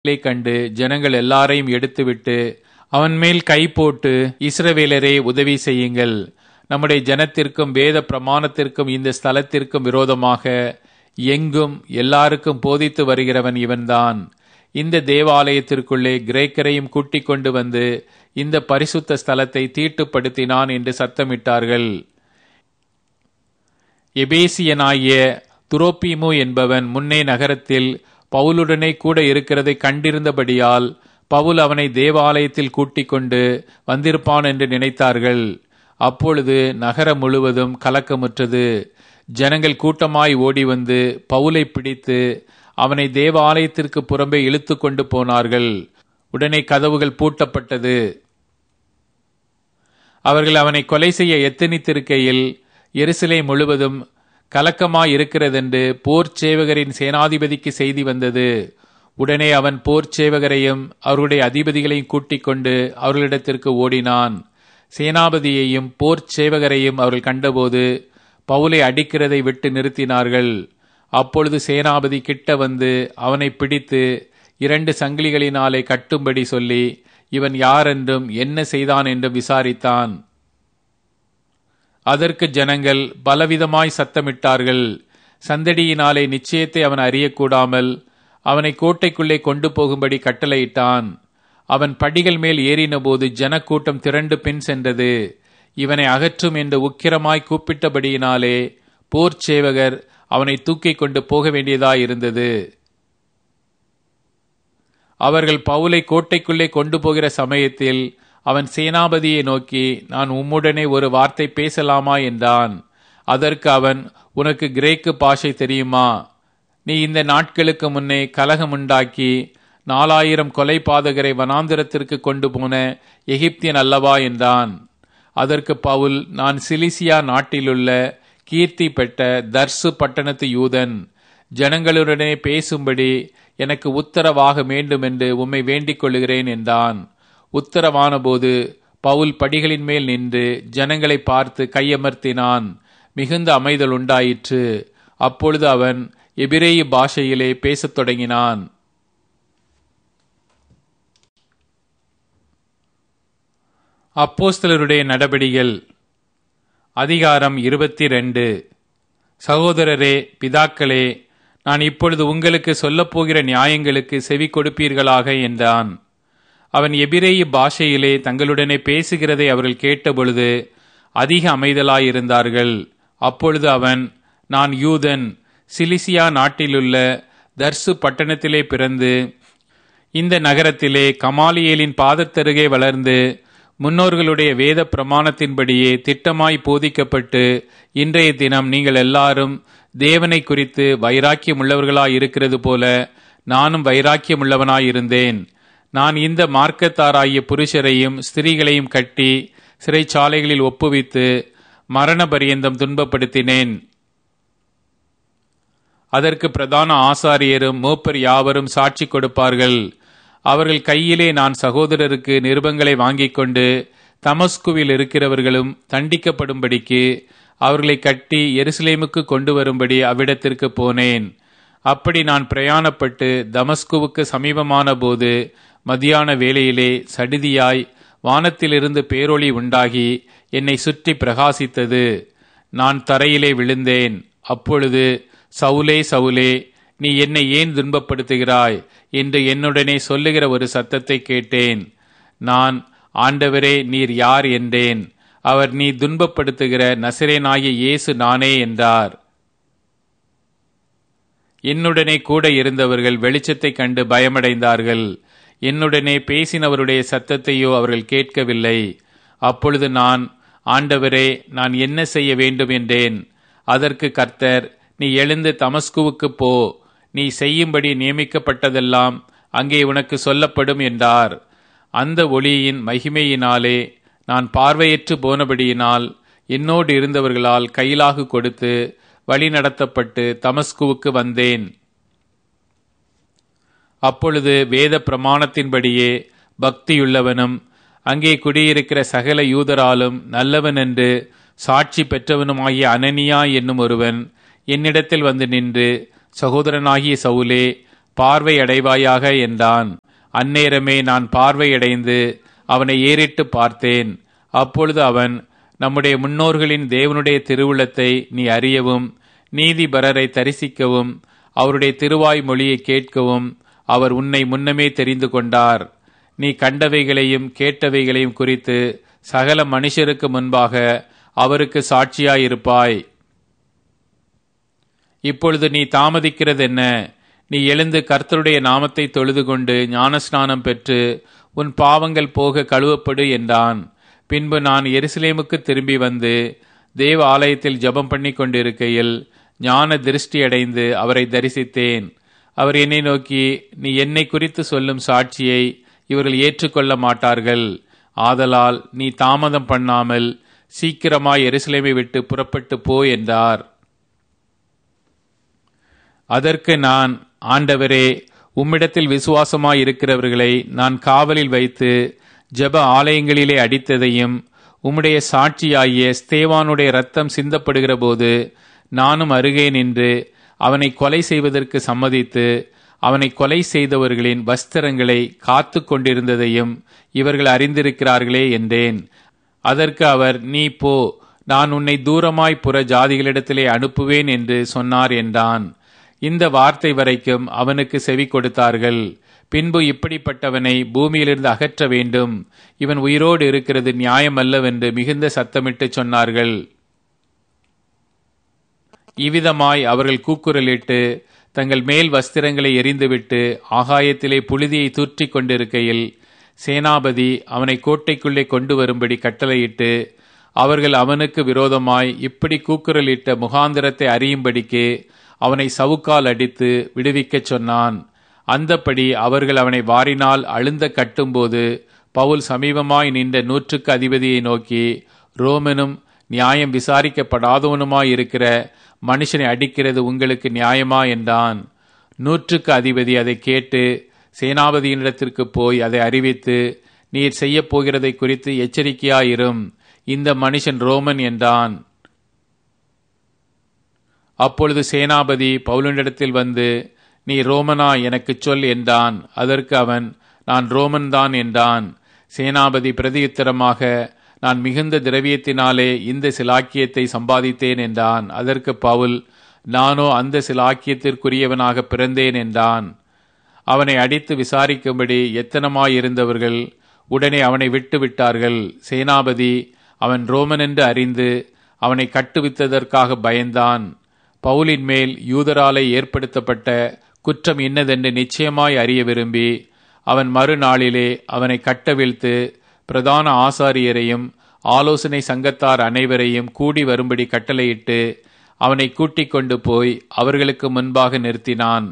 லை கண்டு ஜனங்கள் எல்லாரையும் எடுத்துவிட்டு அவன் மேல் கை போட்டு இஸ்ரவேலரே உதவி செய்யுங்கள் நம்முடைய ஜனத்திற்கும் வேத பிரமாணத்திற்கும் இந்த ஸ்தலத்திற்கும் விரோதமாக எங்கும் எல்லாருக்கும் போதித்து வருகிறவன் இவன்தான் இந்த தேவாலயத்திற்குள்ளே கிரேக்கரையும் கூட்டிக் கொண்டு வந்து இந்த பரிசுத்த ஸ்தலத்தை தீட்டுப்படுத்தினான் என்று சத்தமிட்டார்கள் எபேசியனாகிய துரோப்பீமு என்பவன் முன்னே நகரத்தில் பவுலுடனே கூட இருக்கிறதை கண்டிருந்தபடியால் பவுல் அவனை தேவாலயத்தில் கூட்டிக் கொண்டு வந்திருப்பான் என்று நினைத்தார்கள் அப்பொழுது நகரம் முழுவதும் கலக்கமுற்றது ஜனங்கள் கூட்டமாய் ஓடி வந்து பவுலை பிடித்து அவனை தேவாலயத்திற்கு புறம்பே இழுத்து கொண்டு போனார்கள் உடனே கதவுகள் பூட்டப்பட்டது அவர்கள் அவனை கொலை செய்ய எத்தனித்திருக்கையில் எருசலே முழுவதும் கலக்கமாய் இருக்கிறதென்று போர்ச் சேவகரின் சேனாதிபதிக்கு செய்தி வந்தது உடனே அவன் போர்ச் சேவகரையும் அவர்களுடைய அதிபதிகளையும் கூட்டிக் கொண்டு அவர்களிடத்திற்கு ஓடினான் சேனாபதியையும் போர்ச் சேவகரையும் அவர்கள் கண்டபோது பவுலை அடிக்கிறதை விட்டு நிறுத்தினார்கள் அப்பொழுது சேனாபதி கிட்ட வந்து அவனை பிடித்து இரண்டு சங்கிலிகளினாலே கட்டும்படி சொல்லி இவன் யாரென்றும் என்ன செய்தான் என்றும் விசாரித்தான் அதற்கு ஜனங்கள் பலவிதமாய் சத்தமிட்டார்கள் சந்தடியினாலே நிச்சயத்தை அவன் அறியக்கூடாமல் அவனை கோட்டைக்குள்ளே கொண்டு போகும்படி கட்டளையிட்டான் அவன் படிகள் மேல் ஏறினபோது ஜனக்கூட்டம் திரண்டு பின் சென்றது இவனை அகற்றும் என்று உக்கிரமாய் கூப்பிட்டபடியினாலே போர்ச் சேவகர் அவனை தூக்கிக் கொண்டு போக வேண்டியதாயிருந்தது அவர்கள் பவுலை கோட்டைக்குள்ளே கொண்டு போகிற சமயத்தில் அவன் சேனாபதியை நோக்கி நான் உம்முடனே ஒரு வார்த்தை பேசலாமா என்றான் அதற்கு அவன் உனக்கு கிரேக்கு பாஷை தெரியுமா நீ இந்த நாட்களுக்கு முன்னே கலகமுண்டாக்கி நாலாயிரம் கொலை பாதகரை வனாந்திரத்திற்கு கொண்டு போன எகிப்தியன் அல்லவா என்றான் அதற்கு பவுல் நான் சிலிசியா நாட்டிலுள்ள கீர்த்தி பெற்ற தர்சு பட்டணத்து யூதன் ஜனங்களுடனே பேசும்படி எனக்கு உத்தரவாக வேண்டும் என்று உம்மை வேண்டிக் கொள்கிறேன் என்றான் உத்தரவான போது பவுல் படிகளின் மேல் நின்று ஜனங்களை பார்த்து கையமர்த்தினான் மிகுந்த அமைதல் உண்டாயிற்று அப்பொழுது அவன் எபிரேய பாஷையிலே பேசத் தொடங்கினான் அப்போஸ்தலருடைய நடபடிகள் அதிகாரம் இருபத்தி ரெண்டு சகோதரரே பிதாக்களே நான் இப்பொழுது உங்களுக்கு சொல்லப்போகிற நியாயங்களுக்கு செவி கொடுப்பீர்களாக என்றான் அவன் எபிரேய பாஷையிலே தங்களுடனே பேசுகிறதை அவர்கள் கேட்டபொழுது அதிக அமைதலாயிருந்தார்கள் அப்பொழுது அவன் நான் யூதன் சிலிசியா நாட்டிலுள்ள தர்சு பட்டணத்திலே பிறந்து இந்த நகரத்திலே கமாலியேலின் பாதத்தருகே வளர்ந்து முன்னோர்களுடைய வேத பிரமாணத்தின்படியே திட்டமாய் போதிக்கப்பட்டு இன்றைய தினம் நீங்கள் எல்லாரும் தேவனை குறித்து வைராக்கியம் உள்ளவர்களாய் இருக்கிறது போல நானும் வைராக்கியம் உள்ளவனாயிருந்தேன் நான் இந்த மார்க்கத்தாராகிய புருஷரையும் ஸ்திரீகளையும் கட்டி சிறைச்சாலைகளில் ஒப்புவித்து மரண பரியந்தம் துன்பப்படுத்தினேன் அதற்கு பிரதான ஆசாரியரும் மூப்பர் யாவரும் சாட்சி கொடுப்பார்கள் அவர்கள் கையிலே நான் சகோதரருக்கு நிருபங்களை வாங்கிக் கொண்டு தமஸ்குவில் இருக்கிறவர்களும் தண்டிக்கப்படும்படிக்கு அவர்களை கட்டி எருசலேமுக்கு கொண்டு வரும்படி அவ்விடத்திற்கு போனேன் அப்படி நான் பிரயாணப்பட்டு தமஸ்குவுக்கு சமீபமான போது மதியான வேளையிலே சடிதியாய் வானத்திலிருந்து பேரொளி உண்டாகி என்னை சுற்றி பிரகாசித்தது நான் தரையிலே விழுந்தேன் அப்பொழுது சவுலே சவுலே நீ என்னை ஏன் துன்பப்படுத்துகிறாய் என்று என்னுடனே சொல்லுகிற ஒரு சத்தத்தை கேட்டேன் நான் ஆண்டவரே நீர் யார் என்றேன் அவர் நீ துன்பப்படுத்துகிற நசிரேனாகிய இயேசு நானே என்றார் என்னுடனே கூட இருந்தவர்கள் வெளிச்சத்தைக் கண்டு பயமடைந்தார்கள் என்னுடனே பேசினவருடைய சத்தத்தையோ அவர்கள் கேட்கவில்லை அப்பொழுது நான் ஆண்டவரே நான் என்ன செய்ய வேண்டும் என்றேன் அதற்கு கர்த்தர் நீ எழுந்து தமஸ்குவுக்கு போ நீ செய்யும்படி நியமிக்கப்பட்டதெல்லாம் அங்கே உனக்கு சொல்லப்படும் என்றார் அந்த ஒளியின் மகிமையினாலே நான் பார்வையற்று போனபடியினால் என்னோடு இருந்தவர்களால் கையிலாகு கொடுத்து வழி நடத்தப்பட்டு தமஸ்குவுக்கு வந்தேன் அப்பொழுது வேத பிரமாணத்தின்படியே பக்தியுள்ளவனும் அங்கே குடியிருக்கிற சகல யூதராலும் நல்லவன் என்று சாட்சி பெற்றவனுமாகிய அனனியா என்னும் ஒருவன் என்னிடத்தில் வந்து நின்று சகோதரனாகிய சவுலே பார்வை அடைவாயாக என்றான் அந்நேரமே நான் பார்வையடைந்து அவனை ஏறிட்டு பார்த்தேன் அப்பொழுது அவன் நம்முடைய முன்னோர்களின் தேவனுடைய திருவுளத்தை நீ அறியவும் நீதிபரரை தரிசிக்கவும் அவருடைய திருவாய் மொழியை கேட்கவும் அவர் உன்னை முன்னமே தெரிந்து கொண்டார் நீ கண்டவைகளையும் கேட்டவைகளையும் குறித்து சகல மனுஷருக்கு முன்பாக அவருக்கு சாட்சியாயிருப்பாய் இப்பொழுது நீ தாமதிக்கிறது என்ன நீ எழுந்து கர்த்தருடைய நாமத்தை தொழுது கொண்டு ஞானஸ்நானம் பெற்று உன் பாவங்கள் போக கழுவப்படு என்றான் பின்பு நான் எருசலேமுக்கு திரும்பி வந்து தேவ ஆலயத்தில் ஜெபம் பண்ணி கொண்டிருக்கையில் ஞான திருஷ்டியடைந்து அவரை தரிசித்தேன் அவர் என்னை நோக்கி நீ என்னை குறித்து சொல்லும் சாட்சியை இவர்கள் ஏற்றுக்கொள்ள மாட்டார்கள் ஆதலால் நீ தாமதம் பண்ணாமல் சீக்கிரமாய் எருசலேமை விட்டு புறப்பட்டு போ என்றார் அதற்கு நான் ஆண்டவரே உம்மிடத்தில் விசுவாசமாய் இருக்கிறவர்களை நான் காவலில் வைத்து ஜெப ஆலயங்களிலே அடித்ததையும் உம்முடைய சாட்சியாகிய ஸ்தேவானுடைய ரத்தம் சிந்தப்படுகிற போது நானும் அருகே நின்று அவனை கொலை செய்வதற்கு சம்மதித்து அவனை கொலை செய்தவர்களின் வஸ்திரங்களை காத்து கொண்டிருந்ததையும் இவர்கள் அறிந்திருக்கிறார்களே என்றேன் அதற்கு அவர் நீ போ நான் உன்னை தூரமாய் புற ஜாதிகளிடத்திலே அனுப்புவேன் என்று சொன்னார் என்றான் இந்த வார்த்தை வரைக்கும் அவனுக்கு செவி கொடுத்தார்கள் பின்பு இப்படிப்பட்டவனை பூமியிலிருந்து அகற்ற வேண்டும் இவன் உயிரோடு இருக்கிறது நியாயமல்லவென்று மிகுந்த சத்தமிட்டு சொன்னார்கள் இவ்விதமாய் அவர்கள் கூக்குரலிட்டு தங்கள் மேல் வஸ்திரங்களை எரிந்துவிட்டு ஆகாயத்திலே புழுதியை தூற்றி கொண்டிருக்கையில் சேனாபதி அவனை கோட்டைக்குள்ளே கொண்டு வரும்படி கட்டளையிட்டு அவர்கள் அவனுக்கு விரோதமாய் இப்படி கூக்குரலிட்ட முகாந்திரத்தை அறியும்படிக்கு அவனை சவுக்கால் அடித்து விடுவிக்கச் சொன்னான் அந்தப்படி அவர்கள் அவனை வாரினால் அழுந்த கட்டும்போது பவுல் சமீபமாய் நின்ற நூற்றுக்கு அதிபதியை நோக்கி ரோமனும் நியாயம் விசாரிக்கப்படாதவனுமாய் இருக்கிற மனுஷனை அடிக்கிறது உங்களுக்கு நியாயமா என்றான் நூற்றுக்கு அதிபதி அதை கேட்டு சேனாபதியினிடத்திற்கு போய் அதை அறிவித்து நீர் செய்யப் போகிறதை குறித்து எச்சரிக்கையாயிரும் இந்த மனுஷன் ரோமன் என்றான் அப்பொழுது சேனாபதி பவுலனிடத்தில் வந்து நீ ரோமனா எனக்குச் சொல் என்றான் அதற்கு அவன் நான் ரோமன் தான் என்றான் சேனாபதி பிரதியுத்தரமாக நான் மிகுந்த திரவியத்தினாலே இந்த சிலாக்கியத்தை சம்பாதித்தேன் என்றான் அதற்கு பவுல் நானோ அந்த சிலாக்கியத்திற்குரியவனாக பிறந்தேன் என்றான் அவனை அடித்து விசாரிக்கும்படி எத்தனமாயிருந்தவர்கள் உடனே அவனை விட்டு விட்டார்கள் சேனாபதி அவன் ரோமன் என்று அறிந்து அவனை கட்டுவித்ததற்காக பயந்தான் பவுலின் மேல் யூதராலே ஏற்படுத்தப்பட்ட குற்றம் இன்னதென்று நிச்சயமாய் அறிய விரும்பி அவன் மறுநாளிலே அவனை கட்டவிழ்த்து பிரதான ஆசாரியரையும் ஆலோசனை சங்கத்தார் அனைவரையும் கூடி வரும்படி கட்டளையிட்டு அவனை கூட்டிக் கொண்டு போய் அவர்களுக்கு முன்பாக நிறுத்தினான்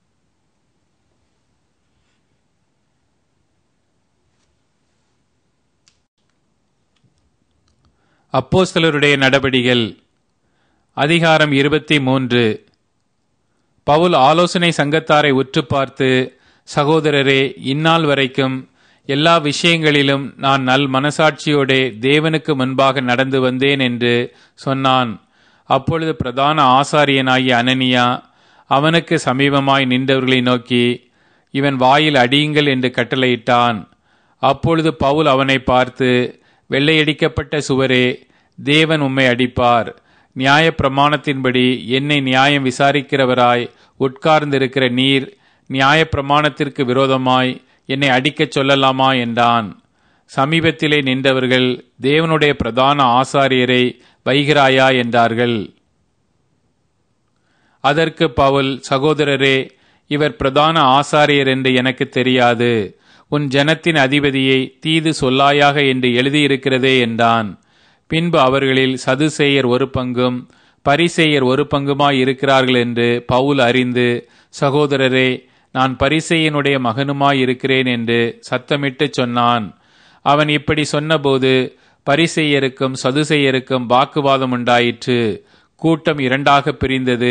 அப்போஸ்தலருடைய நடபடிகள் அதிகாரம் இருபத்தி மூன்று பவுல் ஆலோசனை சங்கத்தாரை உற்று பார்த்து சகோதரரே இந்நாள் வரைக்கும் எல்லா விஷயங்களிலும் நான் நல் மனசாட்சியோடே தேவனுக்கு முன்பாக நடந்து வந்தேன் என்று சொன்னான் அப்பொழுது பிரதான ஆசாரியனாகிய அனனியா அவனுக்கு சமீபமாய் நின்றவர்களை நோக்கி இவன் வாயில் அடியுங்கள் என்று கட்டளையிட்டான் அப்பொழுது பவுல் அவனை பார்த்து வெள்ளையடிக்கப்பட்ட சுவரே தேவன் உம்மை அடிப்பார் நியாய பிரமாணத்தின்படி என்னை நியாயம் விசாரிக்கிறவராய் உட்கார்ந்திருக்கிற நீர் நியாய பிரமாணத்திற்கு விரோதமாய் என்னை அடிக்கச் சொல்லலாமா என்றான் சமீபத்திலே நின்றவர்கள் தேவனுடைய பிரதான ஆசாரியரை வைகிறாயா என்றார்கள் அதற்கு பவுல் சகோதரரே இவர் பிரதான ஆசாரியர் என்று எனக்கு தெரியாது உன் ஜனத்தின் அதிபதியை தீது சொல்லாயாக என்று எழுதியிருக்கிறதே என்றான் பின்பு அவர்களில் சதுசேயர் ஒரு பங்கும் பரிசேயர் ஒரு பங்குமாய் இருக்கிறார்கள் என்று பவுல் அறிந்து சகோதரரே நான் பரிசேயனுடைய மகனுமாய் இருக்கிறேன் என்று சத்தமிட்டு சொன்னான் அவன் இப்படி சொன்னபோது பரிசேயருக்கும் சதுசேயருக்கும் வாக்குவாதம் உண்டாயிற்று கூட்டம் இரண்டாக பிரிந்தது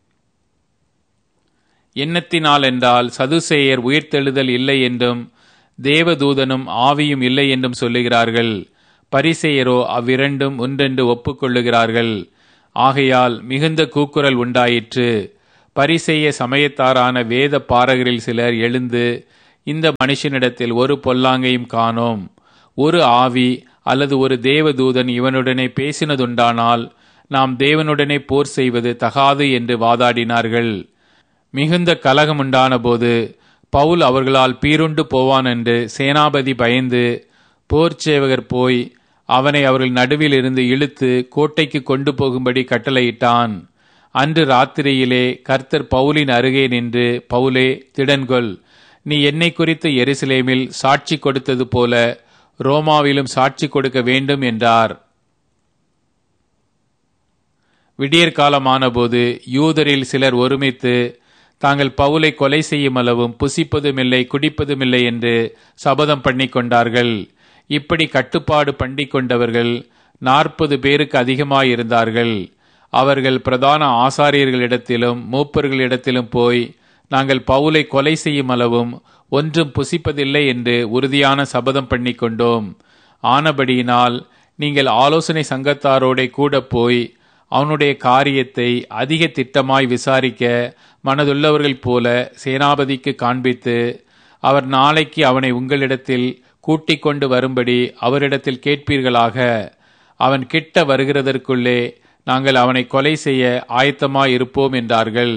எண்ணத்தினால் என்றால் சதுசேயர் உயிர்த்தெழுதல் இல்லை என்றும் தேவதூதனும் ஆவியும் இல்லை என்றும் சொல்லுகிறார்கள் பரிசேயரோ அவ்விரண்டும் ஒன்றென்று ஒப்புக்கொள்ளுகிறார்கள் ஆகையால் மிகுந்த கூக்குரல் உண்டாயிற்று பரிசெய்ய சமயத்தாரான வேத பாரகரில் சிலர் எழுந்து இந்த மனுஷனிடத்தில் ஒரு பொல்லாங்கையும் காணோம் ஒரு ஆவி அல்லது ஒரு தேவதூதன் இவனுடனே பேசினதுண்டானால் நாம் தேவனுடனே போர் செய்வது தகாது என்று வாதாடினார்கள் மிகுந்த கலகமுண்டான போது பவுல் அவர்களால் பீருண்டு போவான் என்று சேனாபதி பயந்து போர் சேவகர் போய் அவனை அவர்கள் நடுவில் இருந்து இழுத்து கோட்டைக்கு கொண்டு போகும்படி கட்டளையிட்டான் அன்று ராத்திரியிலே கர்த்தர் பவுலின் அருகே நின்று பவுலே திடன்கொள் நீ என்னை குறித்து எருசலேமில் சாட்சி கொடுத்தது போல ரோமாவிலும் சாட்சி கொடுக்க வேண்டும் என்றார் விடியற்காலமானபோது யூதரில் சிலர் ஒருமித்து தாங்கள் பவுலை கொலை செய்யும் அளவும் புசிப்பதுமில்லை குடிப்பதுமில்லை என்று சபதம் பண்ணி கொண்டார்கள் இப்படி கட்டுப்பாடு பண்ணி கொண்டவர்கள் நாற்பது பேருக்கு அதிகமாயிருந்தார்கள் அவர்கள் பிரதான ஆசாரியர்களிடத்திலும் மூப்பர்களிடத்திலும் போய் நாங்கள் பவுலை கொலை செய்யும் அளவும் ஒன்றும் புசிப்பதில்லை என்று உறுதியான சபதம் பண்ணி கொண்டோம் ஆனபடியினால் நீங்கள் ஆலோசனை சங்கத்தாரோட கூட போய் அவனுடைய காரியத்தை அதிக திட்டமாய் விசாரிக்க மனதுள்ளவர்கள் போல சேனாபதிக்கு காண்பித்து அவர் நாளைக்கு அவனை உங்களிடத்தில் கூட்டிக் கொண்டு வரும்படி அவரிடத்தில் கேட்பீர்களாக அவன் கிட்ட வருகிறதற்குள்ளே நாங்கள் அவனை கொலை செய்ய ஆயத்தமாய் இருப்போம் என்றார்கள்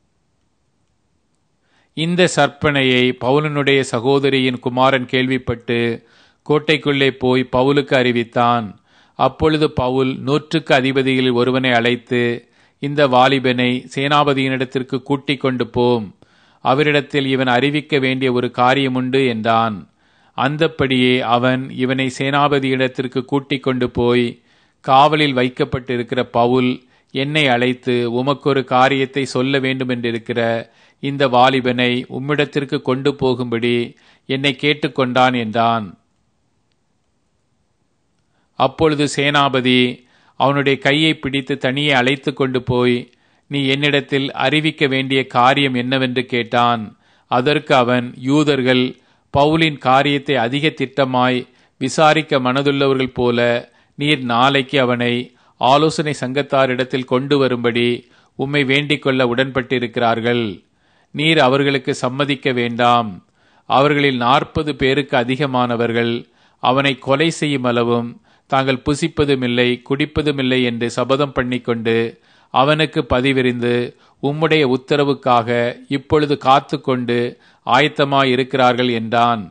இந்த சற்பனையை பவுலனுடைய சகோதரியின் குமாரன் கேள்விப்பட்டு கோட்டைக்குள்ளே போய் பவுலுக்கு அறிவித்தான் அப்பொழுது பவுல் நூற்றுக்கு அதிபதிகளில் ஒருவனை அழைத்து இந்த வாலிபனை சேனாபதியினிடத்திற்கு கூட்டிக் கொண்டு போம் அவரிடத்தில் இவன் அறிவிக்க வேண்டிய ஒரு காரியமுண்டு என்றான் அந்தப்படியே அவன் இவனை சேனாபதியிடத்திற்கு கூட்டிக் கொண்டு போய் காவலில் வைக்கப்பட்டிருக்கிற பவுல் என்னை அழைத்து உமக்கொரு காரியத்தை சொல்ல வேண்டுமென்றிருக்கிற இந்த வாலிபனை உம்மிடத்திற்கு கொண்டு போகும்படி என்னை கேட்டுக்கொண்டான் என்றான் அப்பொழுது சேனாபதி அவனுடைய கையை பிடித்து தனியே அழைத்து கொண்டு போய் நீ என்னிடத்தில் அறிவிக்க வேண்டிய காரியம் என்னவென்று கேட்டான் அதற்கு அவன் யூதர்கள் பவுலின் காரியத்தை அதிக திட்டமாய் விசாரிக்க மனதுள்ளவர்கள் போல நீர் நாளைக்கு அவனை ஆலோசனை சங்கத்தாரிடத்தில் கொண்டு வரும்படி உம்மை வேண்டிக் கொள்ள உடன்பட்டிருக்கிறார்கள் நீர் அவர்களுக்கு சம்மதிக்க வேண்டாம் அவர்களில் நாற்பது பேருக்கு அதிகமானவர்கள் அவனை கொலை செய்யும் அளவும் தாங்கள் புசிப்பதுமில்லை குடிப்பதுமில்லை என்று சபதம் பண்ணிக்கொண்டு அவனுக்கு பதிவிரிந்து உம்முடைய உத்தரவுக்காக இப்பொழுது காத்து கொண்டு ஆயத்தமாயிருக்கிறார்கள் என்றான்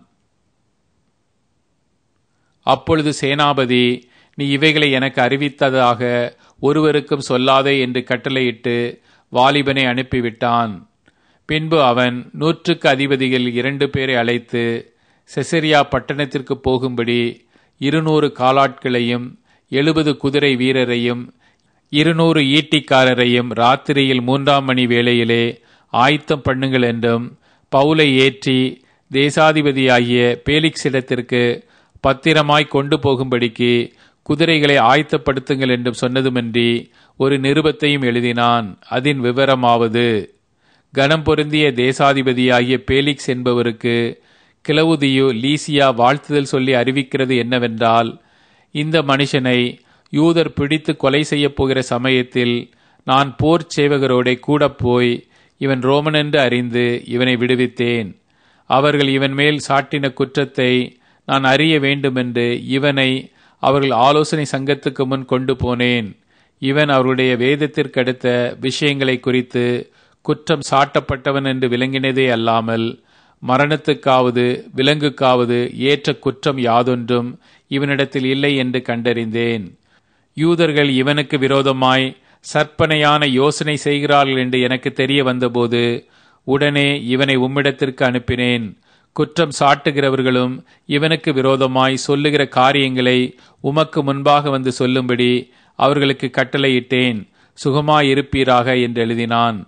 அப்பொழுது சேனாபதி நீ இவைகளை எனக்கு அறிவித்ததாக ஒருவருக்கும் சொல்லாதே என்று கட்டளையிட்டு வாலிபனை அனுப்பிவிட்டான் பின்பு அவன் நூற்றுக்கு அதிபதிகள் இரண்டு பேரை அழைத்து செசரியா பட்டணத்திற்கு போகும்படி இருநூறு காலாட்களையும் எழுபது குதிரை வீரரையும் இருநூறு ஈட்டிக்காரரையும் ராத்திரியில் மூன்றாம் மணி வேளையிலே ஆயத்தம் பண்ணுங்கள் என்றும் பவுலை ஏற்றி தேசாதிபதியாகிய பேலிக்ஸிடத்திற்கு பத்திரமாய் கொண்டு போகும்படிக்கு குதிரைகளை ஆயத்தப்படுத்துங்கள் என்றும் சொன்னதுமின்றி ஒரு நிருபத்தையும் எழுதினான் அதன் விவரமாவது கனம் பொருந்திய தேசாதிபதியாகிய பேலிக்ஸ் என்பவருக்கு கிளவுதியு லீசியா வாழ்த்துதல் சொல்லி அறிவிக்கிறது என்னவென்றால் இந்த மனுஷனை யூதர் பிடித்து கொலை செய்யப் போகிற சமயத்தில் நான் போர் சேவகரோட கூட போய் இவன் ரோமன் என்று அறிந்து இவனை விடுவித்தேன் அவர்கள் இவன் மேல் சாட்டின குற்றத்தை நான் அறிய வேண்டுமென்று இவனை அவர்கள் ஆலோசனை சங்கத்துக்கு முன் கொண்டு போனேன் இவன் அவருடைய வேதத்திற்கடுத்த விஷயங்களை குறித்து குற்றம் சாட்டப்பட்டவன் என்று விளங்கினதே அல்லாமல் மரணத்துக்காவது விலங்குக்காவது ஏற்ற குற்றம் யாதொன்றும் இவனிடத்தில் இல்லை என்று கண்டறிந்தேன் யூதர்கள் இவனுக்கு விரோதமாய் சற்பனையான யோசனை செய்கிறார்கள் என்று எனக்கு தெரிய வந்தபோது உடனே இவனை உம்மிடத்திற்கு அனுப்பினேன் குற்றம் சாட்டுகிறவர்களும் இவனுக்கு விரோதமாய் சொல்லுகிற காரியங்களை உமக்கு முன்பாக வந்து சொல்லும்படி அவர்களுக்கு கட்டளையிட்டேன் சுகமாயிருப்பீராக என்று எழுதினான்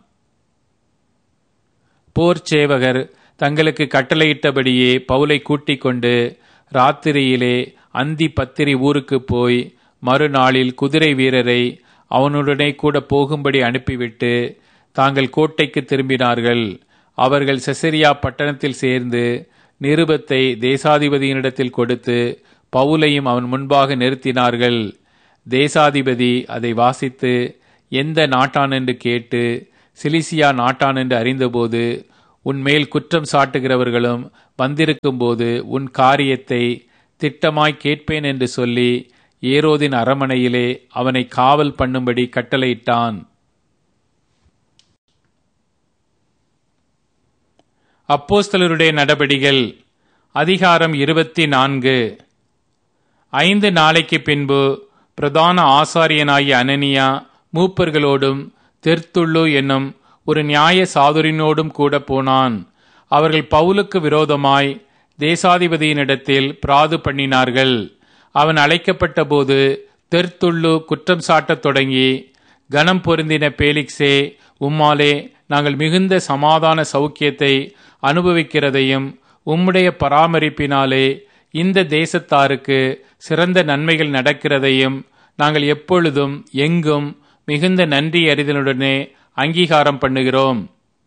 போர் சேவகர் தங்களுக்கு கட்டளையிட்டபடியே பவுலை கூட்டிக் கொண்டு ராத்திரியிலே அந்தி பத்திரி ஊருக்கு போய் மறுநாளில் குதிரை வீரரை அவனுடனே கூட போகும்படி அனுப்பிவிட்டு தாங்கள் கோட்டைக்கு திரும்பினார்கள் அவர்கள் செசரியா பட்டணத்தில் சேர்ந்து நிருபத்தை தேசாதிபதியினிடத்தில் கொடுத்து பவுலையும் அவன் முன்பாக நிறுத்தினார்கள் தேசாதிபதி அதை வாசித்து எந்த நாட்டான் என்று கேட்டு சிலிசியா நாட்டான் என்று அறிந்தபோது உன் மேல் குற்றம் சாட்டுகிறவர்களும் வந்திருக்கும்போது உன் காரியத்தை திட்டமாய் கேட்பேன் என்று சொல்லி ஏரோதின் அரமனையிலே அவனை காவல் பண்ணும்படி கட்டளையிட்டான் அப்போஸ்தலருடைய நடபடிகள் அதிகாரம் இருபத்தி நான்கு ஐந்து நாளைக்கு பின்பு பிரதான ஆசாரியனாகிய அனனியா மூப்பர்களோடும் தெர்த்துள்ளு என்னும் ஒரு நியாய சாதுரினோடும் கூட போனான் அவர்கள் பவுலுக்கு விரோதமாய் தேசாதிபதியினிடத்தில் பிராது பண்ணினார்கள் அவன் அழைக்கப்பட்ட போது தெர்த்துள்ளு குற்றம் சாட்டத் தொடங்கி கனம் பொருந்தின பேலிக்ஸே உம்மாலே நாங்கள் மிகுந்த சமாதான சௌக்கியத்தை அனுபவிக்கிறதையும் உம்முடைய பராமரிப்பினாலே இந்த தேசத்தாருக்கு சிறந்த நன்மைகள் நடக்கிறதையும் நாங்கள் எப்பொழுதும் எங்கும் மிகுந்த நன்றி அறிதலுடனே அங்கீகாரம் பண்ணுகிறோம்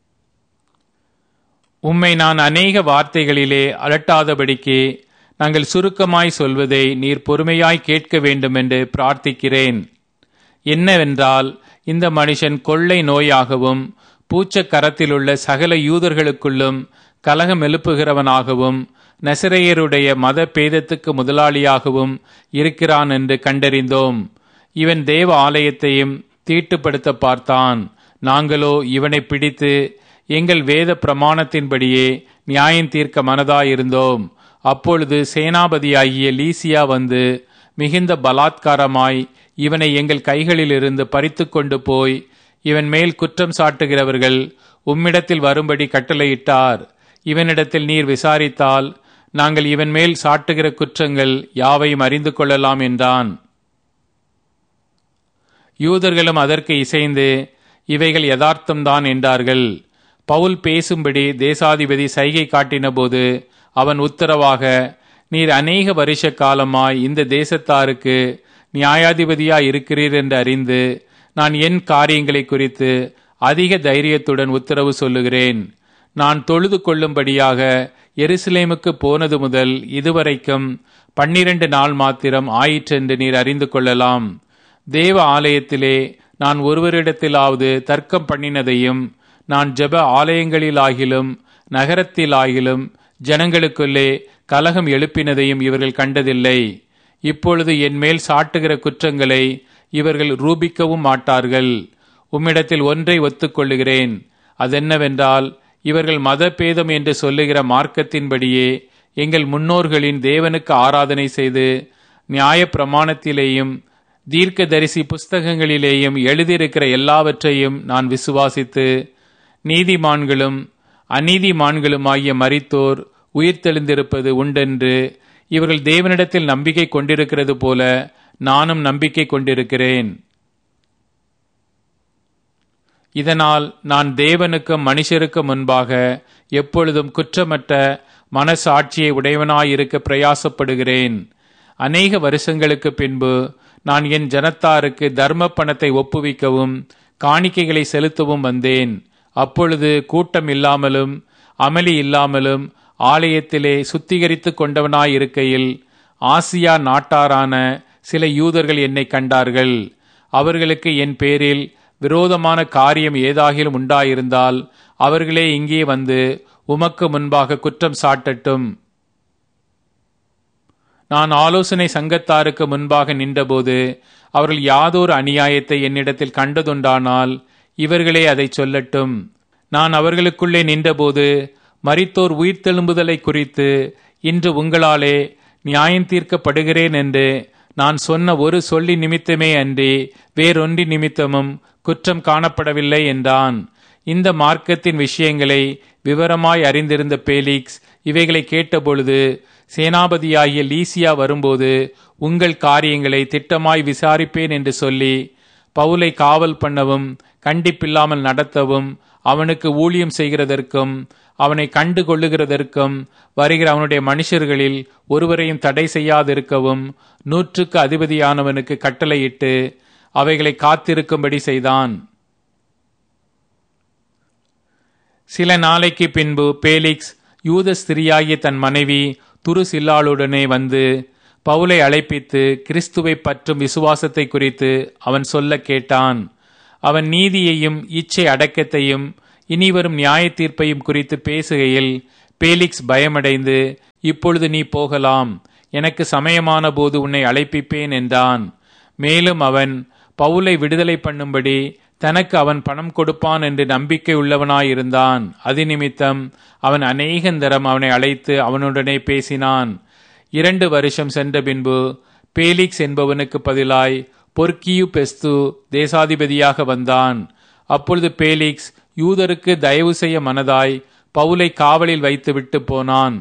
உம்மை நான் அநேக வார்த்தைகளிலே அலட்டாதபடிக்கு நாங்கள் சுருக்கமாய் சொல்வதை நீர் பொறுமையாய் கேட்க வேண்டும் என்று பிரார்த்திக்கிறேன் என்னவென்றால் இந்த மனுஷன் கொள்ளை நோயாகவும் பூச்ச கரத்திலுள்ள சகல யூதர்களுக்குள்ளும் கலகம் எழுப்புகிறவனாகவும் நசிரையருடைய மத பேதத்துக்கு முதலாளியாகவும் இருக்கிறான் என்று கண்டறிந்தோம் இவன் தேவ ஆலயத்தையும் தீட்டுப்படுத்த பார்த்தான் நாங்களோ இவனை பிடித்து எங்கள் வேத பிரமாணத்தின்படியே நியாயம் தீர்க்க மனதாயிருந்தோம் அப்பொழுது சேனாபதியாகிய லீசியா வந்து மிகுந்த பலாத்காரமாய் இவனை எங்கள் கைகளிலிருந்து பறித்து கொண்டு போய் இவன் மேல் குற்றம் சாட்டுகிறவர்கள் உம்மிடத்தில் வரும்படி கட்டளையிட்டார் இவனிடத்தில் நீர் விசாரித்தால் நாங்கள் இவன் மேல் சாட்டுகிற குற்றங்கள் யாவையும் அறிந்து கொள்ளலாம் என்றான் யூதர்களும் அதற்கு இசைந்து இவைகள் யதார்த்தம்தான் என்றார்கள் பவுல் பேசும்படி தேசாதிபதி சைகை காட்டினபோது அவன் உத்தரவாக நீர் அநேக வருஷ காலமாய் இந்த தேசத்தாருக்கு நியாயாதிபதியாய் இருக்கிறீர் என்று அறிந்து நான் என் காரியங்களை குறித்து அதிக தைரியத்துடன் உத்தரவு சொல்லுகிறேன் நான் தொழுது கொள்ளும்படியாக எருசலேமுக்கு போனது முதல் இதுவரைக்கும் பன்னிரண்டு நாள் மாத்திரம் ஆயிற்றென்று நீர் அறிந்து கொள்ளலாம் தேவ ஆலயத்திலே நான் ஒருவரிடத்திலாவது தர்க்கம் பண்ணினதையும் நான் ஜெப ஆலயங்களிலாகிலும் நகரத்திலாகிலும் ஜனங்களுக்குள்ளே கலகம் எழுப்பினதையும் இவர்கள் கண்டதில்லை இப்பொழுது என் மேல் சாட்டுகிற குற்றங்களை இவர்கள் ரூபிக்கவும் மாட்டார்கள் உம்மிடத்தில் ஒன்றை ஒத்துக்கொள்ளுகிறேன் அதென்னவென்றால் இவர்கள் மதபேதம் என்று சொல்லுகிற மார்க்கத்தின்படியே எங்கள் முன்னோர்களின் தேவனுக்கு ஆராதனை செய்து நியாய பிரமாணத்திலேயும் தீர்க்க தரிசி புஸ்தகங்களிலேயும் எழுதியிருக்கிற எல்லாவற்றையும் நான் விசுவாசித்து நீதிமான்களும் அநீதிமான்களுமாகிய மரித்தோர் உயிர்த்தெழுந்திருப்பது உண்டென்று இவர்கள் தேவனிடத்தில் நம்பிக்கை கொண்டிருக்கிறது போல நானும் நம்பிக்கை கொண்டிருக்கிறேன் இதனால் நான் தேவனுக்கும் மனுஷருக்கும் முன்பாக எப்பொழுதும் குற்றமற்ற மனசாட்சியை உடையவனாயிருக்க பிரயாசப்படுகிறேன் அநேக வருஷங்களுக்கு பின்பு நான் என் ஜனத்தாருக்கு தர்ம பணத்தை ஒப்புவிக்கவும் காணிக்கைகளை செலுத்தவும் வந்தேன் அப்பொழுது கூட்டம் இல்லாமலும் அமளி இல்லாமலும் ஆலயத்திலே சுத்திகரித்து கொண்டவனாயிருக்கையில் ஆசியா நாட்டாரான சில யூதர்கள் என்னை கண்டார்கள் அவர்களுக்கு என் பேரில் விரோதமான காரியம் ஏதாகிலும் உண்டாயிருந்தால் அவர்களே இங்கே வந்து உமக்கு முன்பாக குற்றம் சாட்டட்டும் நான் ஆலோசனை சங்கத்தாருக்கு முன்பாக நின்றபோது அவர்கள் யாதொரு அநியாயத்தை என்னிடத்தில் கண்டதுண்டானால் இவர்களே அதை சொல்லட்டும் நான் அவர்களுக்குள்ளே நின்றபோது மரித்தோர் உயிர்த்தெழும்புதலை குறித்து இன்று உங்களாலே நியாயம் தீர்க்கப்படுகிறேன் என்று நான் சொன்ன ஒரு சொல்லி நிமித்தமே அன்றி வேறொன்றி நிமித்தமும் குற்றம் காணப்படவில்லை என்றான் இந்த மார்க்கத்தின் விஷயங்களை விவரமாய் அறிந்திருந்த பேலிக்ஸ் இவைகளை கேட்டபொழுது சேனாபதியாகிய லீசியா வரும்போது உங்கள் காரியங்களை திட்டமாய் விசாரிப்பேன் என்று சொல்லி பவுலை காவல் பண்ணவும் கண்டிப்பில்லாமல் நடத்தவும் அவனுக்கு ஊழியம் செய்கிறதற்கும் அவனை கண்டு கொள்ளுகிறதற்கும் வருகிற அவனுடைய மனுஷர்களில் ஒருவரையும் தடை செய்யாதிருக்கவும் நூற்றுக்கு அதிபதியானவனுக்கு கட்டளையிட்டு அவைகளை காத்திருக்கும்படி செய்தான் சில நாளைக்கு பின்பு பேலிக்ஸ் யூத ஸ்திரியாகிய தன் மனைவி துருசில்லாளுடனே வந்து பவுலை அழைப்பித்து கிறிஸ்துவை பற்றும் விசுவாசத்தை குறித்து அவன் சொல்ல கேட்டான் அவன் நீதியையும் இச்சை அடக்கத்தையும் இனிவரும் நியாய தீர்ப்பையும் குறித்து பேசுகையில் பேலிக்ஸ் பயமடைந்து இப்பொழுது நீ போகலாம் எனக்கு சமயமான போது உன்னை அழைப்பிப்பேன் என்றான் மேலும் அவன் பவுலை விடுதலை பண்ணும்படி தனக்கு அவன் பணம் கொடுப்பான் என்று நம்பிக்கை உள்ளவனாயிருந்தான் அது நிமித்தம் அவன் அநேகந்தரம் அவனை அழைத்து அவனுடனே பேசினான் இரண்டு வருஷம் சென்ற பின்பு பேலிக்ஸ் என்பவனுக்கு பதிலாய் பொற்கியு பெஸ்து தேசாதிபதியாக வந்தான் அப்பொழுது பேலிக்ஸ் யூதருக்கு தயவு செய்ய மனதாய் பவுலை காவலில் வைத்துவிட்டு போனான்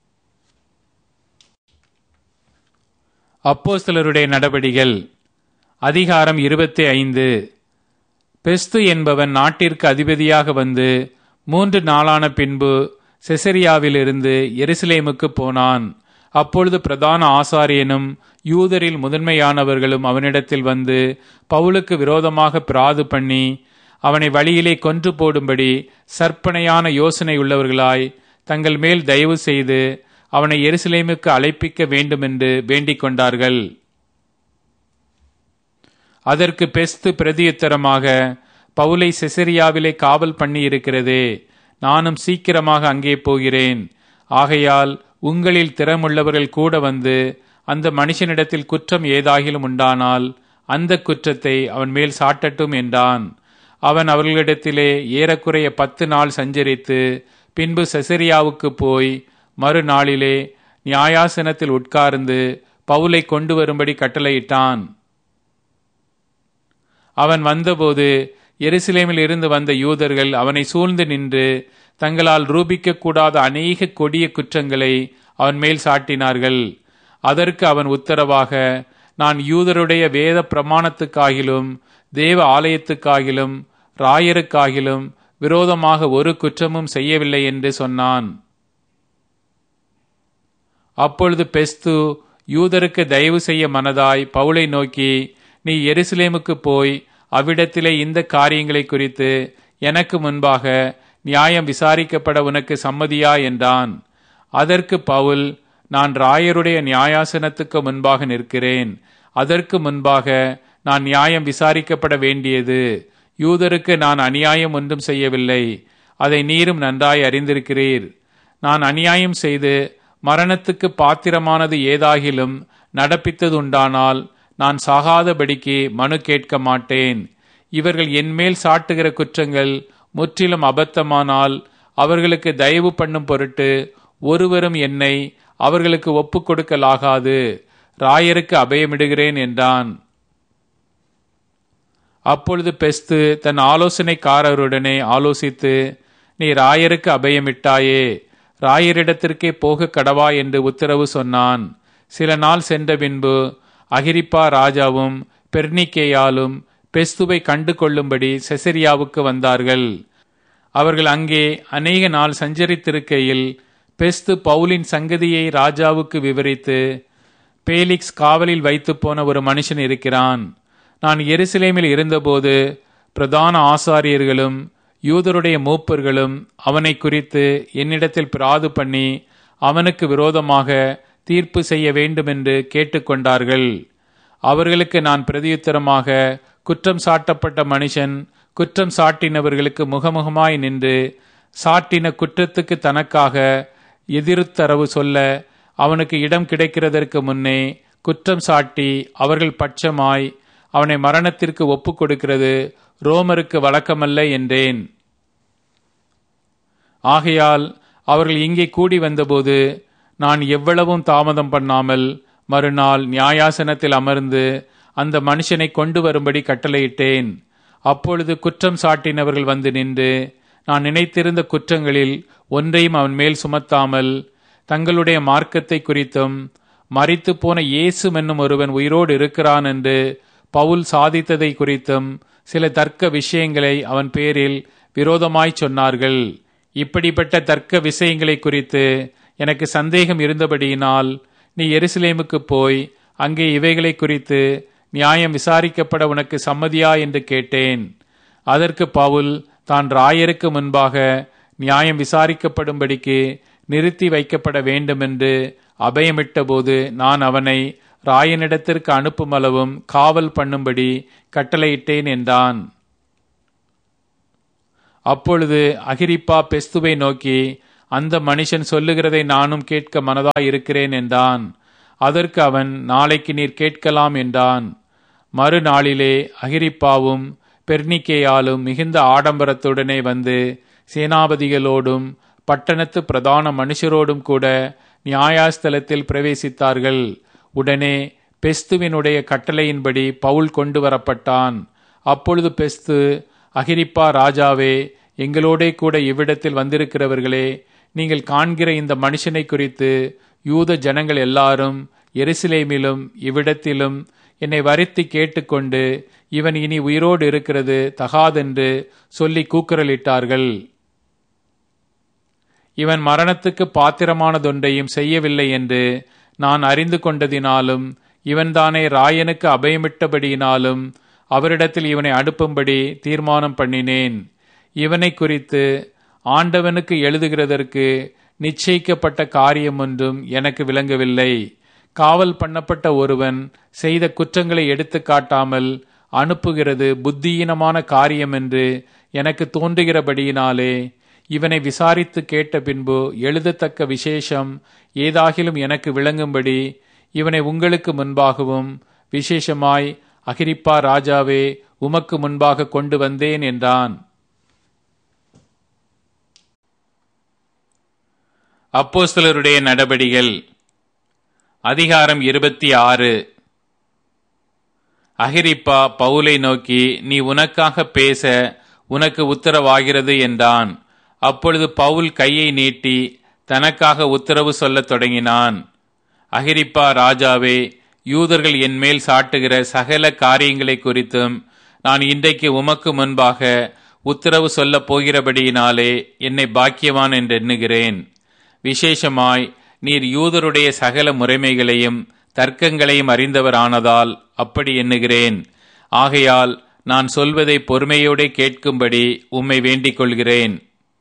அப்போஸ்தலருடைய நடவடிகள் அதிகாரம் இருபத்தி ஐந்து பெஸ்து என்பவன் நாட்டிற்கு அதிபதியாக வந்து மூன்று நாளான பின்பு செசரியாவிலிருந்து எருசலேமுக்கு போனான் அப்பொழுது பிரதான ஆசாரியனும் யூதரில் முதன்மையானவர்களும் அவனிடத்தில் வந்து பவுலுக்கு விரோதமாக பிராது பண்ணி அவனை வழியிலே கொன்று போடும்படி சற்பனையான யோசனை உள்ளவர்களாய் தங்கள் மேல் தயவு செய்து அவனை எருசலேமுக்கு அழைப்பிக்க வேண்டுமென்று வேண்டிக் கொண்டார்கள் அதற்கு பெஸ்து பிரதியுத்தரமாக பவுலை செசரியாவிலே காவல் பண்ணி இருக்கிறதே நானும் சீக்கிரமாக அங்கே போகிறேன் ஆகையால் உங்களில் திறமுள்ளவர்கள் கூட வந்து அந்த மனுஷனிடத்தில் குற்றம் ஏதாகிலும் உண்டானால் அந்த குற்றத்தை அவன் மேல் சாட்டட்டும் என்றான் அவன் அவர்களிடத்திலே ஏறக்குறைய பத்து நாள் சஞ்சரித்து பின்பு செசரியாவுக்கு போய் மறுநாளிலே நியாயாசனத்தில் உட்கார்ந்து பவுலை கொண்டு வரும்படி கட்டளையிட்டான் அவன் வந்தபோது எருசலேமில் இருந்து வந்த யூதர்கள் அவனை சூழ்ந்து நின்று தங்களால் ரூபிக்க கூடாத அநேக கொடிய குற்றங்களை அவன் மேல் சாட்டினார்கள் அதற்கு அவன் உத்தரவாக நான் யூதருடைய வேத பிரமாணத்துக்காகிலும் தேவ ஆலயத்துக்காகிலும் ராயருக்காகிலும் விரோதமாக ஒரு குற்றமும் செய்யவில்லை என்று சொன்னான் அப்பொழுது பெஸ்து யூதருக்கு தயவு செய்ய மனதாய் பவுலை நோக்கி நீ எருசலேமுக்கு போய் அவ்விடத்திலே இந்த காரியங்களை குறித்து எனக்கு முன்பாக நியாயம் விசாரிக்கப்பட உனக்கு சம்மதியா என்றான் அதற்கு பவுல் நான் ராயருடைய நியாயாசனத்துக்கு முன்பாக நிற்கிறேன் அதற்கு முன்பாக நான் நியாயம் விசாரிக்கப்பட வேண்டியது யூதருக்கு நான் அநியாயம் ஒன்றும் செய்யவில்லை அதை நீரும் நன்றாய் அறிந்திருக்கிறீர் நான் அநியாயம் செய்து மரணத்துக்கு பாத்திரமானது ஏதாகிலும் நடப்பித்ததுண்டானால் நான் சாகாதபடிக்கு மனு கேட்க மாட்டேன் இவர்கள் என்மேல் சாட்டுகிற குற்றங்கள் முற்றிலும் அபத்தமானால் அவர்களுக்கு தயவு பண்ணும் பொருட்டு ஒருவரும் என்னை அவர்களுக்கு ஒப்புக் கொடுக்கலாகாது ராயருக்கு அபயமிடுகிறேன் என்றான் அப்பொழுது பெஸ்து தன் ஆலோசனைக்காரருடனே ஆலோசித்து நீ ராயருக்கு அபயமிட்டாயே ராயரிடத்திற்கே போக கடவா என்று உத்தரவு சொன்னான் சில நாள் சென்ற பின்பு அகிரிப்பா ராஜாவும் பெர்னிக்கேயாலும் பெஸ்துவை கண்டு கொள்ளும்படி செசரியாவுக்கு வந்தார்கள் அவர்கள் அங்கே அநேக நாள் சஞ்சரித்திருக்கையில் பெஸ்து பவுலின் சங்கதியை ராஜாவுக்கு விவரித்து பேலிக்ஸ் காவலில் வைத்து போன ஒரு மனுஷன் இருக்கிறான் நான் எருசலேமில் இருந்தபோது பிரதான ஆசாரியர்களும் யூதருடைய மூப்பர்களும் அவனை குறித்து என்னிடத்தில் பிராது பண்ணி அவனுக்கு விரோதமாக தீர்ப்பு செய்ய வேண்டுமென்று கேட்டுக்கொண்டார்கள் அவர்களுக்கு நான் பிரதியுத்தரமாக குற்றம் சாட்டப்பட்ட மனுஷன் குற்றம் சாட்டினவர்களுக்கு முகமுகமாய் நின்று சாட்டின குற்றத்துக்கு தனக்காக எதிர்த்தரவு சொல்ல அவனுக்கு இடம் கிடைக்கிறதற்கு முன்னே குற்றம் சாட்டி அவர்கள் பட்சமாய் அவனை மரணத்திற்கு ஒப்புக் கொடுக்கிறது ரோமருக்கு வழக்கமல்ல என்றேன் ஆகையால் அவர்கள் இங்கே கூடி வந்தபோது நான் எவ்வளவும் தாமதம் பண்ணாமல் மறுநாள் நியாயாசனத்தில் அமர்ந்து அந்த மனுஷனை கொண்டு வரும்படி கட்டளையிட்டேன் அப்பொழுது குற்றம் சாட்டினவர்கள் வந்து நின்று நான் நினைத்திருந்த குற்றங்களில் ஒன்றையும் அவன் மேல் சுமத்தாமல் தங்களுடைய மார்க்கத்தை குறித்தும் மறித்து போன இயேசு என்னும் ஒருவன் உயிரோடு இருக்கிறான் என்று பவுல் சாதித்ததை குறித்தும் சில தர்க்க விஷயங்களை அவன் பேரில் விரோதமாய் சொன்னார்கள் இப்படிப்பட்ட தர்க்க விஷயங்களை குறித்து எனக்கு சந்தேகம் இருந்தபடியினால் நீ எருசலேமுக்கு போய் அங்கே இவைகளை குறித்து நியாயம் விசாரிக்கப்பட உனக்கு சம்மதியா என்று கேட்டேன் அதற்கு பவுல் தான் ராயருக்கு முன்பாக நியாயம் விசாரிக்கப்படும்படிக்கு நிறுத்தி வைக்கப்பட வேண்டுமென்று அபயமிட்ட போது நான் அவனை ராயனிடத்திற்கு அனுப்புமளவும் காவல் பண்ணும்படி கட்டளையிட்டேன் என்றான் அப்பொழுது அகிரிப்பா பெஸ்துவை நோக்கி அந்த மனுஷன் சொல்லுகிறதை நானும் கேட்க மனதாய் இருக்கிறேன் என்றான் அதற்கு அவன் நாளைக்கு நீர் கேட்கலாம் என்றான் மறுநாளிலே அகிரிப்பாவும் பெர்னிக்கேயாலும் மிகுந்த ஆடம்பரத்துடனே வந்து சேனாபதிகளோடும் பட்டணத்து பிரதான மனுஷரோடும் கூட நியாயாஸ்தலத்தில் பிரவேசித்தார்கள் உடனே பெஸ்துவினுடைய கட்டளையின்படி பவுல் கொண்டு வரப்பட்டான் அப்பொழுது பெஸ்து அகிரிப்பா ராஜாவே எங்களோடே கூட இவ்விடத்தில் வந்திருக்கிறவர்களே நீங்கள் காண்கிற இந்த மனுஷனை குறித்து யூத ஜனங்கள் எல்லாரும் எருசலேமிலும் இவ்விடத்திலும் என்னை வருத்தி கேட்டுக்கொண்டு இவன் இனி உயிரோடு இருக்கிறது தகாதென்று சொல்லி கூக்குரலிட்டார்கள் இவன் மரணத்துக்கு பாத்திரமானதொன்றையும் செய்யவில்லை என்று நான் அறிந்து கொண்டதினாலும் இவன்தானே ராயனுக்கு அபயமிட்டபடியினாலும் அவரிடத்தில் இவனை அனுப்பும்படி தீர்மானம் பண்ணினேன் இவனை குறித்து ஆண்டவனுக்கு எழுதுகிறதற்கு நிச்சயிக்கப்பட்ட காரியம் ஒன்றும் எனக்கு விளங்கவில்லை காவல் பண்ணப்பட்ட ஒருவன் செய்த குற்றங்களை எடுத்து காட்டாமல் அனுப்புகிறது புத்தியீனமான காரியம் என்று எனக்கு தோன்றுகிறபடியினாலே இவனை விசாரித்து கேட்ட பின்பு எழுதத்தக்க விசேஷம் ஏதாகிலும் எனக்கு விளங்கும்படி இவனை உங்களுக்கு முன்பாகவும் விசேஷமாய் அகிரிப்பா ராஜாவே உமக்கு முன்பாக கொண்டு வந்தேன் என்றான் அப்போஸ்தலருடைய நடபடிகள் அதிகாரம் இருபத்தி ஆறு அகிரிப்பா பவுலை நோக்கி நீ உனக்காக பேச உனக்கு உத்தரவாகிறது என்றான் அப்பொழுது பவுல் கையை நீட்டி தனக்காக உத்தரவு சொல்லத் தொடங்கினான் அகிரிப்பா ராஜாவே யூதர்கள் என் மேல் சாட்டுகிற சகல காரியங்களை குறித்தும் நான் இன்றைக்கு உமக்கு முன்பாக உத்தரவு சொல்லப் போகிறபடியினாலே என்னை பாக்கியவான் என்று எண்ணுகிறேன் விசேஷமாய் நீர் யூதருடைய சகல முறைமைகளையும் தர்க்கங்களையும் அறிந்தவரானதால் அப்படி எண்ணுகிறேன் ஆகையால் நான் சொல்வதை பொறுமையோடு கேட்கும்படி உம்மை வேண்டிக் கொள்கிறேன்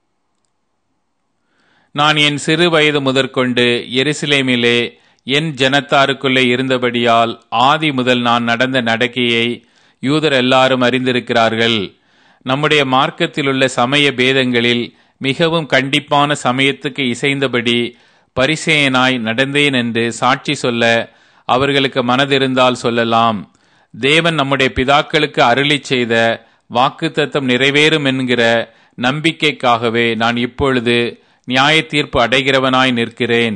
நான் என் சிறு வயது முதற்கொண்டு எருசலேமிலே என் ஜனத்தாருக்குள்ளே இருந்தபடியால் ஆதி முதல் நான் நடந்த நடக்கையை யூதர் எல்லாரும் அறிந்திருக்கிறார்கள் நம்முடைய மார்க்கத்திலுள்ள சமய பேதங்களில் மிகவும் கண்டிப்பான சமயத்துக்கு இசைந்தபடி பரிசேயனாய் நடந்தேன் என்று சாட்சி சொல்ல அவர்களுக்கு மனதிருந்தால் சொல்லலாம் தேவன் நம்முடைய பிதாக்களுக்கு அருளி செய்த வாக்குத்தத்தம் நிறைவேறும் என்கிற நம்பிக்கைக்காகவே நான் இப்பொழுது நியாய தீர்ப்பு அடைகிறவனாய் நிற்கிறேன்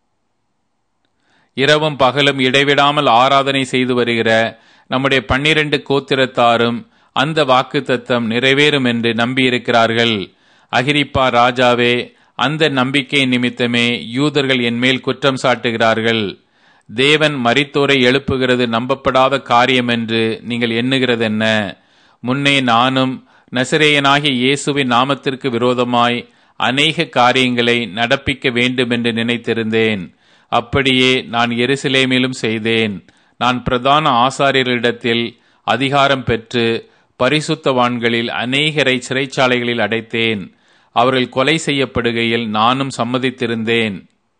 இரவும் பகலும் இடைவிடாமல் ஆராதனை செய்து வருகிற நம்முடைய பன்னிரண்டு கோத்திரத்தாரும் அந்த வாக்குத்தத்தம் நிறைவேறும் என்று நம்பியிருக்கிறார்கள் அகிரிப்பா ராஜாவே அந்த நம்பிக்கை நிமித்தமே யூதர்கள் என் மேல் குற்றம் சாட்டுகிறார்கள் தேவன் மரித்தோரை எழுப்புகிறது நம்பப்படாத காரியம் என்று நீங்கள் எண்ணுகிறது என்ன முன்னே நானும் நசிரேயனாகிய இயேசுவின் நாமத்திற்கு விரோதமாய் அநேக காரியங்களை நடப்பிக்க வேண்டும் என்று நினைத்திருந்தேன் அப்படியே நான் எருசலேமிலும் செய்தேன் நான் பிரதான ஆசாரியர்களிடத்தில் அதிகாரம் பெற்று பரிசுத்தவான்களில் அநேகரை சிறைச்சாலைகளில் அடைத்தேன் அவர்கள் கொலை செய்யப்படுகையில் நானும் சம்மதித்திருந்தேன்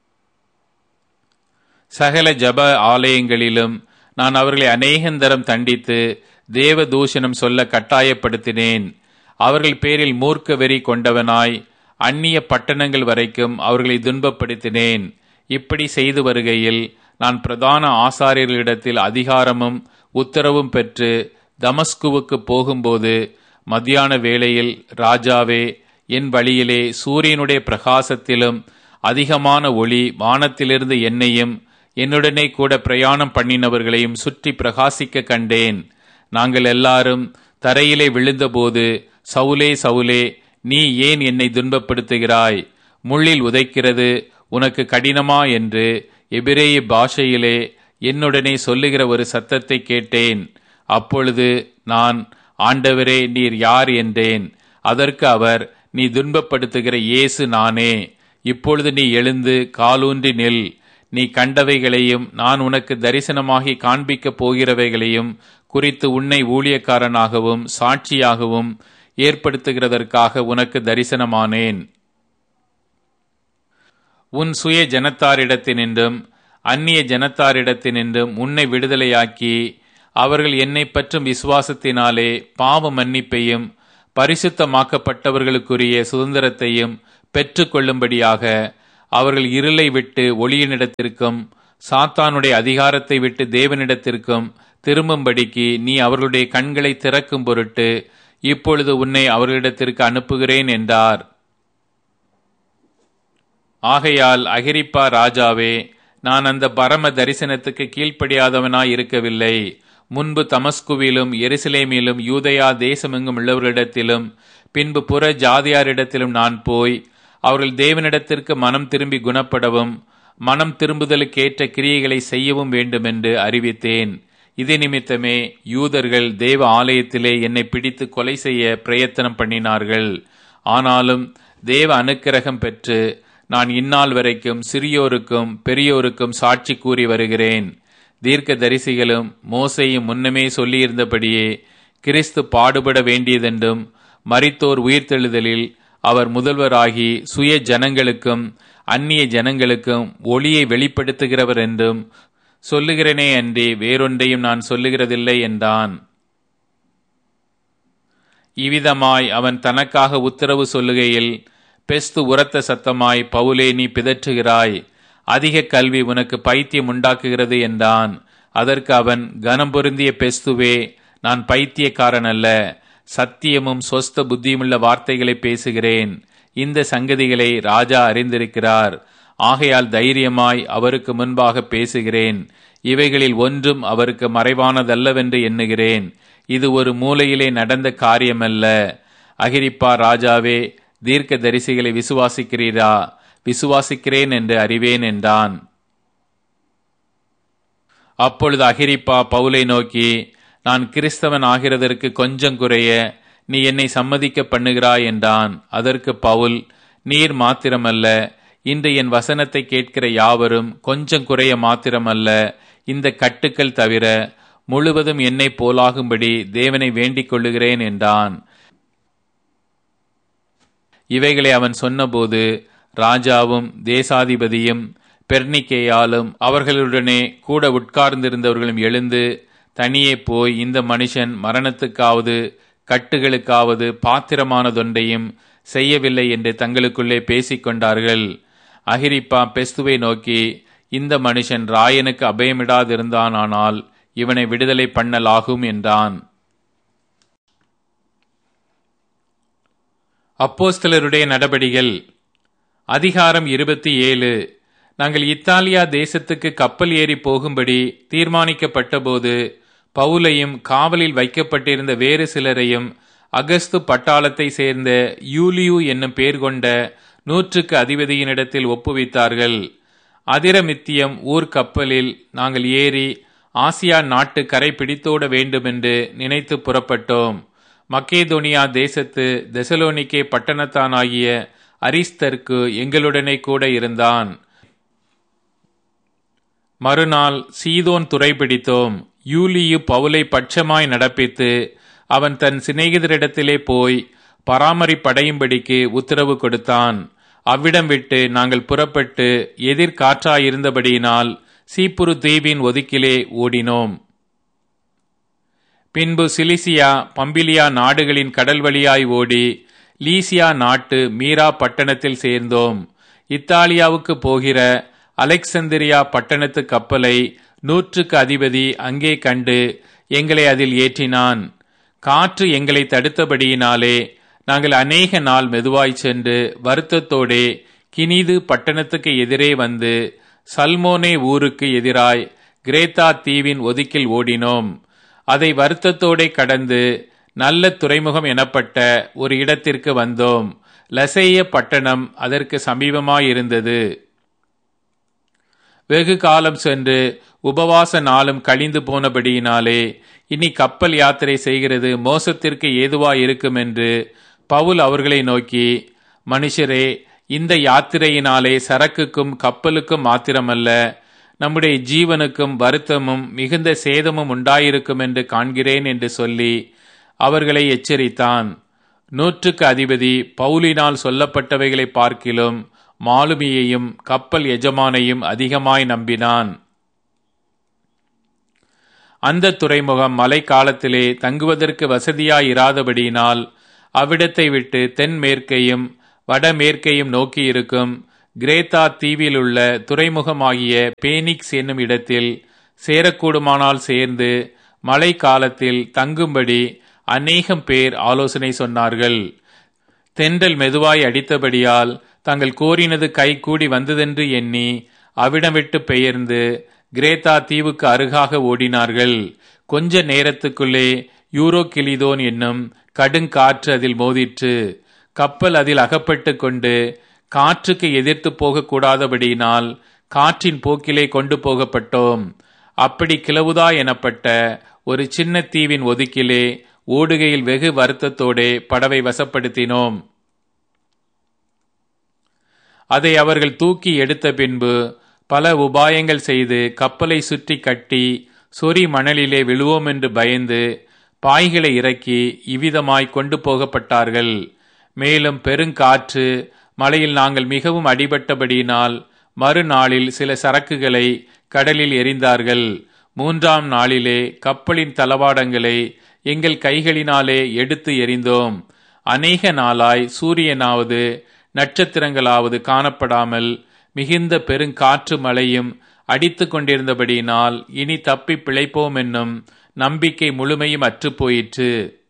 சகல ஜப ஆலயங்களிலும் நான் அவர்களை அநேகந்தரம் தண்டித்து தேவ தூஷணம் சொல்ல கட்டாயப்படுத்தினேன் அவர்கள் பேரில் மூர்க்க வெறி கொண்டவனாய் அந்நிய பட்டணங்கள் வரைக்கும் அவர்களை துன்பப்படுத்தினேன் இப்படி செய்து வருகையில் நான் பிரதான ஆசாரியர்களிடத்தில் அதிகாரமும் உத்தரவும் பெற்று தமஸ்குவுக்கு போகும்போது மத்தியான வேளையில் ராஜாவே என் வழியிலே சூரியனுடைய பிரகாசத்திலும் அதிகமான ஒளி வானத்திலிருந்து என்னையும் என்னுடனே கூட பிரயாணம் பண்ணினவர்களையும் சுற்றி பிரகாசிக்க கண்டேன் நாங்கள் எல்லாரும் தரையிலே விழுந்தபோது சவுலே சவுலே நீ ஏன் என்னை துன்பப்படுத்துகிறாய் முள்ளில் உதைக்கிறது உனக்கு கடினமா என்று எபிரேய பாஷையிலே என்னுடனே சொல்லுகிற ஒரு சத்தத்தை கேட்டேன் அப்பொழுது நான் ஆண்டவரே நீர் யார் என்றேன் அதற்கு அவர் நீ துன்பப்படுத்துகிற இயேசு நானே இப்பொழுது நீ எழுந்து காலூன்றி நில் நீ கண்டவைகளையும் நான் உனக்கு தரிசனமாகி காண்பிக்கப் போகிறவைகளையும் குறித்து உன்னை ஊழியக்காரனாகவும் சாட்சியாகவும் ஏற்படுத்துகிறதற்காக உனக்கு தரிசனமானேன் உன் சுய ஜனத்தாரிடத்தினின்றும் அந்நிய ஜனத்தாரிடத்தினின்றும் உன்னை விடுதலையாக்கி அவர்கள் என்னை பற்றும் விசுவாசத்தினாலே பாவ மன்னிப்பையும் பரிசுத்தமாக்கப்பட்டவர்களுக்குரிய சுதந்திரத்தையும் பெற்றுக்கொள்ளும்படியாக அவர்கள் இருளை விட்டு ஒளியினிடத்திற்கும் சாத்தானுடைய அதிகாரத்தை விட்டு தேவனிடத்திற்கும் திரும்பும்படிக்கு நீ அவர்களுடைய கண்களை திறக்கும் பொருட்டு இப்பொழுது உன்னை அவர்களிடத்திற்கு அனுப்புகிறேன் என்றார் ஆகையால் அகிரிப்பா ராஜாவே நான் அந்த பரம தரிசனத்துக்கு கீழ்ப்படியாதவனாய் இருக்கவில்லை முன்பு தமஸ்குவிலும் எருசலேமிலும் யூதயா தேசமெங்கும் உள்ளவர்களிடத்திலும் பின்பு புற ஜாதியாரிடத்திலும் நான் போய் அவர்கள் தேவனிடத்திற்கு மனம் திரும்பி குணப்படவும் மனம் திரும்புதலுக்கேற்ற கிரியைகளை செய்யவும் வேண்டுமென்று அறிவித்தேன் இது நிமித்தமே யூதர்கள் தேவ ஆலயத்திலே என்னை பிடித்து கொலை செய்ய பிரயத்தனம் பண்ணினார்கள் ஆனாலும் தேவ அனுக்கிரகம் பெற்று நான் இந்நாள் வரைக்கும் சிறியோருக்கும் பெரியோருக்கும் சாட்சி கூறி வருகிறேன் தீர்க்க தரிசிகளும் மோசையும் முன்னமே சொல்லியிருந்தபடியே கிறிஸ்து பாடுபட வேண்டியதென்றும் மரித்தோர் உயிர்த்தெழுதலில் அவர் முதல்வராகி சுய ஜனங்களுக்கும் அந்நிய ஜனங்களுக்கும் ஒளியை வெளிப்படுத்துகிறவர் என்றும் சொல்லுகிறேனே அன்றி வேறொன்றையும் நான் சொல்லுகிறதில்லை என்றான் இவ்விதமாய் அவன் தனக்காக உத்தரவு சொல்லுகையில் பெஸ்து உரத்த சத்தமாய் பவுலே நீ பிதற்றுகிறாய் அதிக கல்வி உனக்கு பைத்தியம் உண்டாக்குகிறது என்றான் அதற்கு அவன் கனம் பொருந்திய பெஸ்துவே நான் பைத்தியக்காரன் அல்ல சத்தியமும் சொஸ்த புத்தியுமுள்ள வார்த்தைகளை பேசுகிறேன் இந்த சங்கதிகளை ராஜா அறிந்திருக்கிறார் ஆகையால் தைரியமாய் அவருக்கு முன்பாக பேசுகிறேன் இவைகளில் ஒன்றும் அவருக்கு மறைவானதல்லவென்று எண்ணுகிறேன் இது ஒரு மூலையிலே நடந்த காரியமல்ல அகிரிப்பா ராஜாவே தீர்க்க தரிசிகளை விசுவாசிக்கிறீரா விசுவாசிக்கிறேன் என்று அறிவேன் என்றான் அப்பொழுது அகிரிப்பா பவுலை நோக்கி நான் கிறிஸ்தவன் ஆகிறதற்கு கொஞ்சம் குறைய நீ என்னை சம்மதிக்க பண்ணுகிறாய் என்றான் அதற்கு பவுல் நீர் மாத்திரமல்ல இன்று என் வசனத்தை கேட்கிற யாவரும் கொஞ்சம் குறைய மாத்திரமல்ல இந்த கட்டுக்கள் தவிர முழுவதும் என்னை போலாகும்படி தேவனை வேண்டிக் கொள்ளுகிறேன் என்றான் இவைகளை அவன் சொன்னபோது ராஜாவும் தேசாதிபதியும் பெர்னிக்கேயாலும் அவர்களுடனே கூட உட்கார்ந்திருந்தவர்களும் எழுந்து தனியே போய் இந்த மனுஷன் மரணத்துக்காவது கட்டுகளுக்காவது பாத்திரமானதொன்றையும் செய்யவில்லை என்று தங்களுக்குள்ளே பேசிக்கொண்டார்கள் அகிரிப்பா பெஸ்துவை நோக்கி இந்த மனுஷன் ராயனுக்கு அபயமிடாதிருந்தானால் இவனை விடுதலை பண்ணலாகும் என்றான் அப்போஸ்தலருடைய நடபடிகள் அதிகாரம் இருபத்தி ஏழு நாங்கள் இத்தாலியா தேசத்துக்கு கப்பல் ஏறி போகும்படி தீர்மானிக்கப்பட்டபோது பவுலையும் காவலில் வைக்கப்பட்டிருந்த வேறு சிலரையும் அகஸ்து பட்டாளத்தை சேர்ந்த யூலியு என்னும் பேர் கொண்ட நூற்றுக்கு அதிபதியினிடத்தில் ஒப்புவித்தார்கள் அதிரமித்தியம் ஊர் கப்பலில் நாங்கள் ஏறி ஆசியா நாட்டு கரை பிடித்தோட வேண்டுமென்று நினைத்து புறப்பட்டோம் மக்கேதோனியா தேசத்து தெசலோனிக்கே பட்டணத்தானாகிய அரிஸ்தர்க்கு எங்களுடனே கூட இருந்தான் மறுநாள் சீதோன் துறை பிடித்தோம் யூலியு பவுலை பட்சமாய் நடப்பித்து அவன் தன் சிநேகிதரிடத்திலே போய் பராமரிப்படையும்படிக்கு உத்தரவு கொடுத்தான் அவ்விடம் விட்டு நாங்கள் புறப்பட்டு எதிர்காற்றாயிருந்தபடியினால் சீப்புரு தீவின் ஒதுக்கிலே ஓடினோம் பின்பு சிலிசியா பம்பிலியா நாடுகளின் கடல் வழியாய் ஓடி லீசியா நாட்டு மீரா பட்டணத்தில் சேர்ந்தோம் இத்தாலியாவுக்கு போகிற அலெக்சந்திரியா பட்டணத்து கப்பலை நூற்றுக்கு அதிபதி அங்கே கண்டு எங்களை அதில் ஏற்றினான் காற்று எங்களை தடுத்தபடியினாலே நாங்கள் அநேக நாள் மெதுவாய் சென்று வருத்தத்தோடே கினிது பட்டணத்துக்கு எதிரே வந்து சல்மோனே ஊருக்கு எதிராய் கிரேத்தா தீவின் ஒதுக்கில் ஓடினோம் அதை வருத்தத்தோடே கடந்து நல்ல துறைமுகம் எனப்பட்ட ஒரு இடத்திற்கு வந்தோம் லசைய பட்டணம் அதற்கு சமீபமாயிருந்தது வெகு காலம் சென்று உபவாச நாளும் கழிந்து போனபடியினாலே இனி கப்பல் யாத்திரை செய்கிறது மோசத்திற்கு ஏதுவாய் இருக்கும் என்று பவுல் அவர்களை நோக்கி மனுஷரே இந்த யாத்திரையினாலே சரக்குக்கும் கப்பலுக்கும் மாத்திரமல்ல நம்முடைய ஜீவனுக்கும் வருத்தமும் மிகுந்த சேதமும் உண்டாயிருக்கும் என்று காண்கிறேன் என்று சொல்லி அவர்களை எச்சரித்தான் நூற்றுக்கு அதிபதி பவுலினால் சொல்லப்பட்டவைகளை பார்க்கிலும் மாலுமியையும் கப்பல் எஜமானையும் அதிகமாய் நம்பினான் அந்த துறைமுகம் மழை காலத்திலே தங்குவதற்கு வசதியாயிராதபடியினால் அவ்விடத்தை விட்டு தென்மேற்கையும் வடமேற்கையும் நோக்கி இருக்கும் கிரேத்தா தீவிலுள்ள துறைமுகமாகிய பேனிக்ஸ் என்னும் இடத்தில் சேரக்கூடுமானால் சேர்ந்து மழை காலத்தில் தங்கும்படி அநேகம் பேர் ஆலோசனை சொன்னார்கள் தென்றல் மெதுவாய் அடித்தபடியால் தங்கள் கோரினது கை கூடி வந்ததென்று எண்ணி அவிடம் விட்டு பெயர்ந்து கிரேத்தா தீவுக்கு அருகாக ஓடினார்கள் கொஞ்ச நேரத்துக்குள்ளே யூரோ கிளிதோன் என்னும் கடுங்காற்று அதில் மோதிற்று கப்பல் அதில் அகப்பட்டு கொண்டு காற்றுக்கு எதிர்த்து போகக்கூடாதபடியினால் காற்றின் போக்கிலே கொண்டு போகப்பட்டோம் அப்படி கிளவுதா எனப்பட்ட ஒரு சின்ன தீவின் ஒதுக்கிலே ஓடுகையில் வெகு வருத்தத்தோடே படவை வசப்படுத்தினோம் அதை அவர்கள் தூக்கி எடுத்த பின்பு பல உபாயங்கள் செய்து கப்பலை சுற்றி கட்டி சொறி மணலிலே விழுவோம் என்று பயந்து பாய்களை இறக்கி இவ்விதமாய் கொண்டு போகப்பட்டார்கள் மேலும் பெருங்காற்று மலையில் நாங்கள் மிகவும் அடிபட்டபடியினால் மறுநாளில் சில சரக்குகளை கடலில் எரிந்தார்கள் மூன்றாம் நாளிலே கப்பலின் தளவாடங்களை எங்கள் கைகளினாலே எடுத்து எறிந்தோம் அநேக நாளாய் சூரியனாவது நட்சத்திரங்களாவது காணப்படாமல் மிகுந்த பெருங்காற்று மழையும் அடித்து கொண்டிருந்தபடியினால் இனி தப்பி பிழைப்போம் என்னும் நம்பிக்கை முழுமையும் அற்றுப்போயிற்று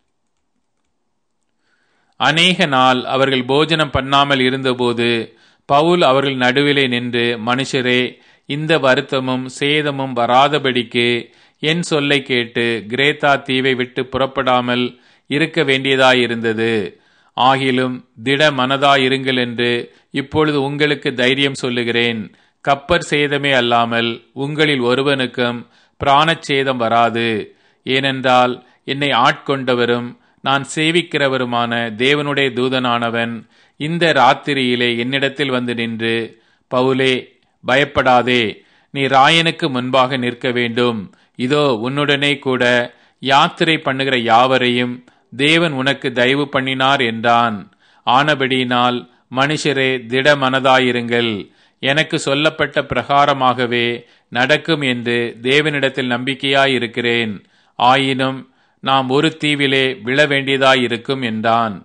அநேக நாள் அவர்கள் போஜனம் பண்ணாமல் இருந்தபோது பவுல் அவர்கள் நடுவிலே நின்று மனுஷரே இந்த வருத்தமும் சேதமும் வராதபடிக்கு என் சொல்லை கேட்டு கிரேத்தா தீவை விட்டு புறப்படாமல் இருக்க வேண்டியதாயிருந்தது ஆகிலும் திட மனதாயிருங்கள் என்று இப்பொழுது உங்களுக்கு தைரியம் சொல்லுகிறேன் கப்பர் சேதமே அல்லாமல் உங்களில் ஒருவனுக்கும் பிராணச்சேதம் வராது ஏனென்றால் என்னை ஆட்கொண்டவரும் நான் சேவிக்கிறவருமான தேவனுடைய தூதனானவன் இந்த ராத்திரியிலே என்னிடத்தில் வந்து நின்று பவுலே பயப்படாதே நீ ராயனுக்கு முன்பாக நிற்க வேண்டும் இதோ உன்னுடனே கூட யாத்திரை பண்ணுகிற யாவரையும் தேவன் உனக்கு தயவு பண்ணினார் என்றான் ஆனபடியினால் மனுஷரே திட மனதாயிருங்கள் எனக்கு சொல்லப்பட்ட பிரகாரமாகவே நடக்கும் என்று தேவனிடத்தில் நம்பிக்கையாயிருக்கிறேன் ஆயினும் நாம் ஒரு தீவிலே விழ வேண்டியதாயிருக்கும் என்றான்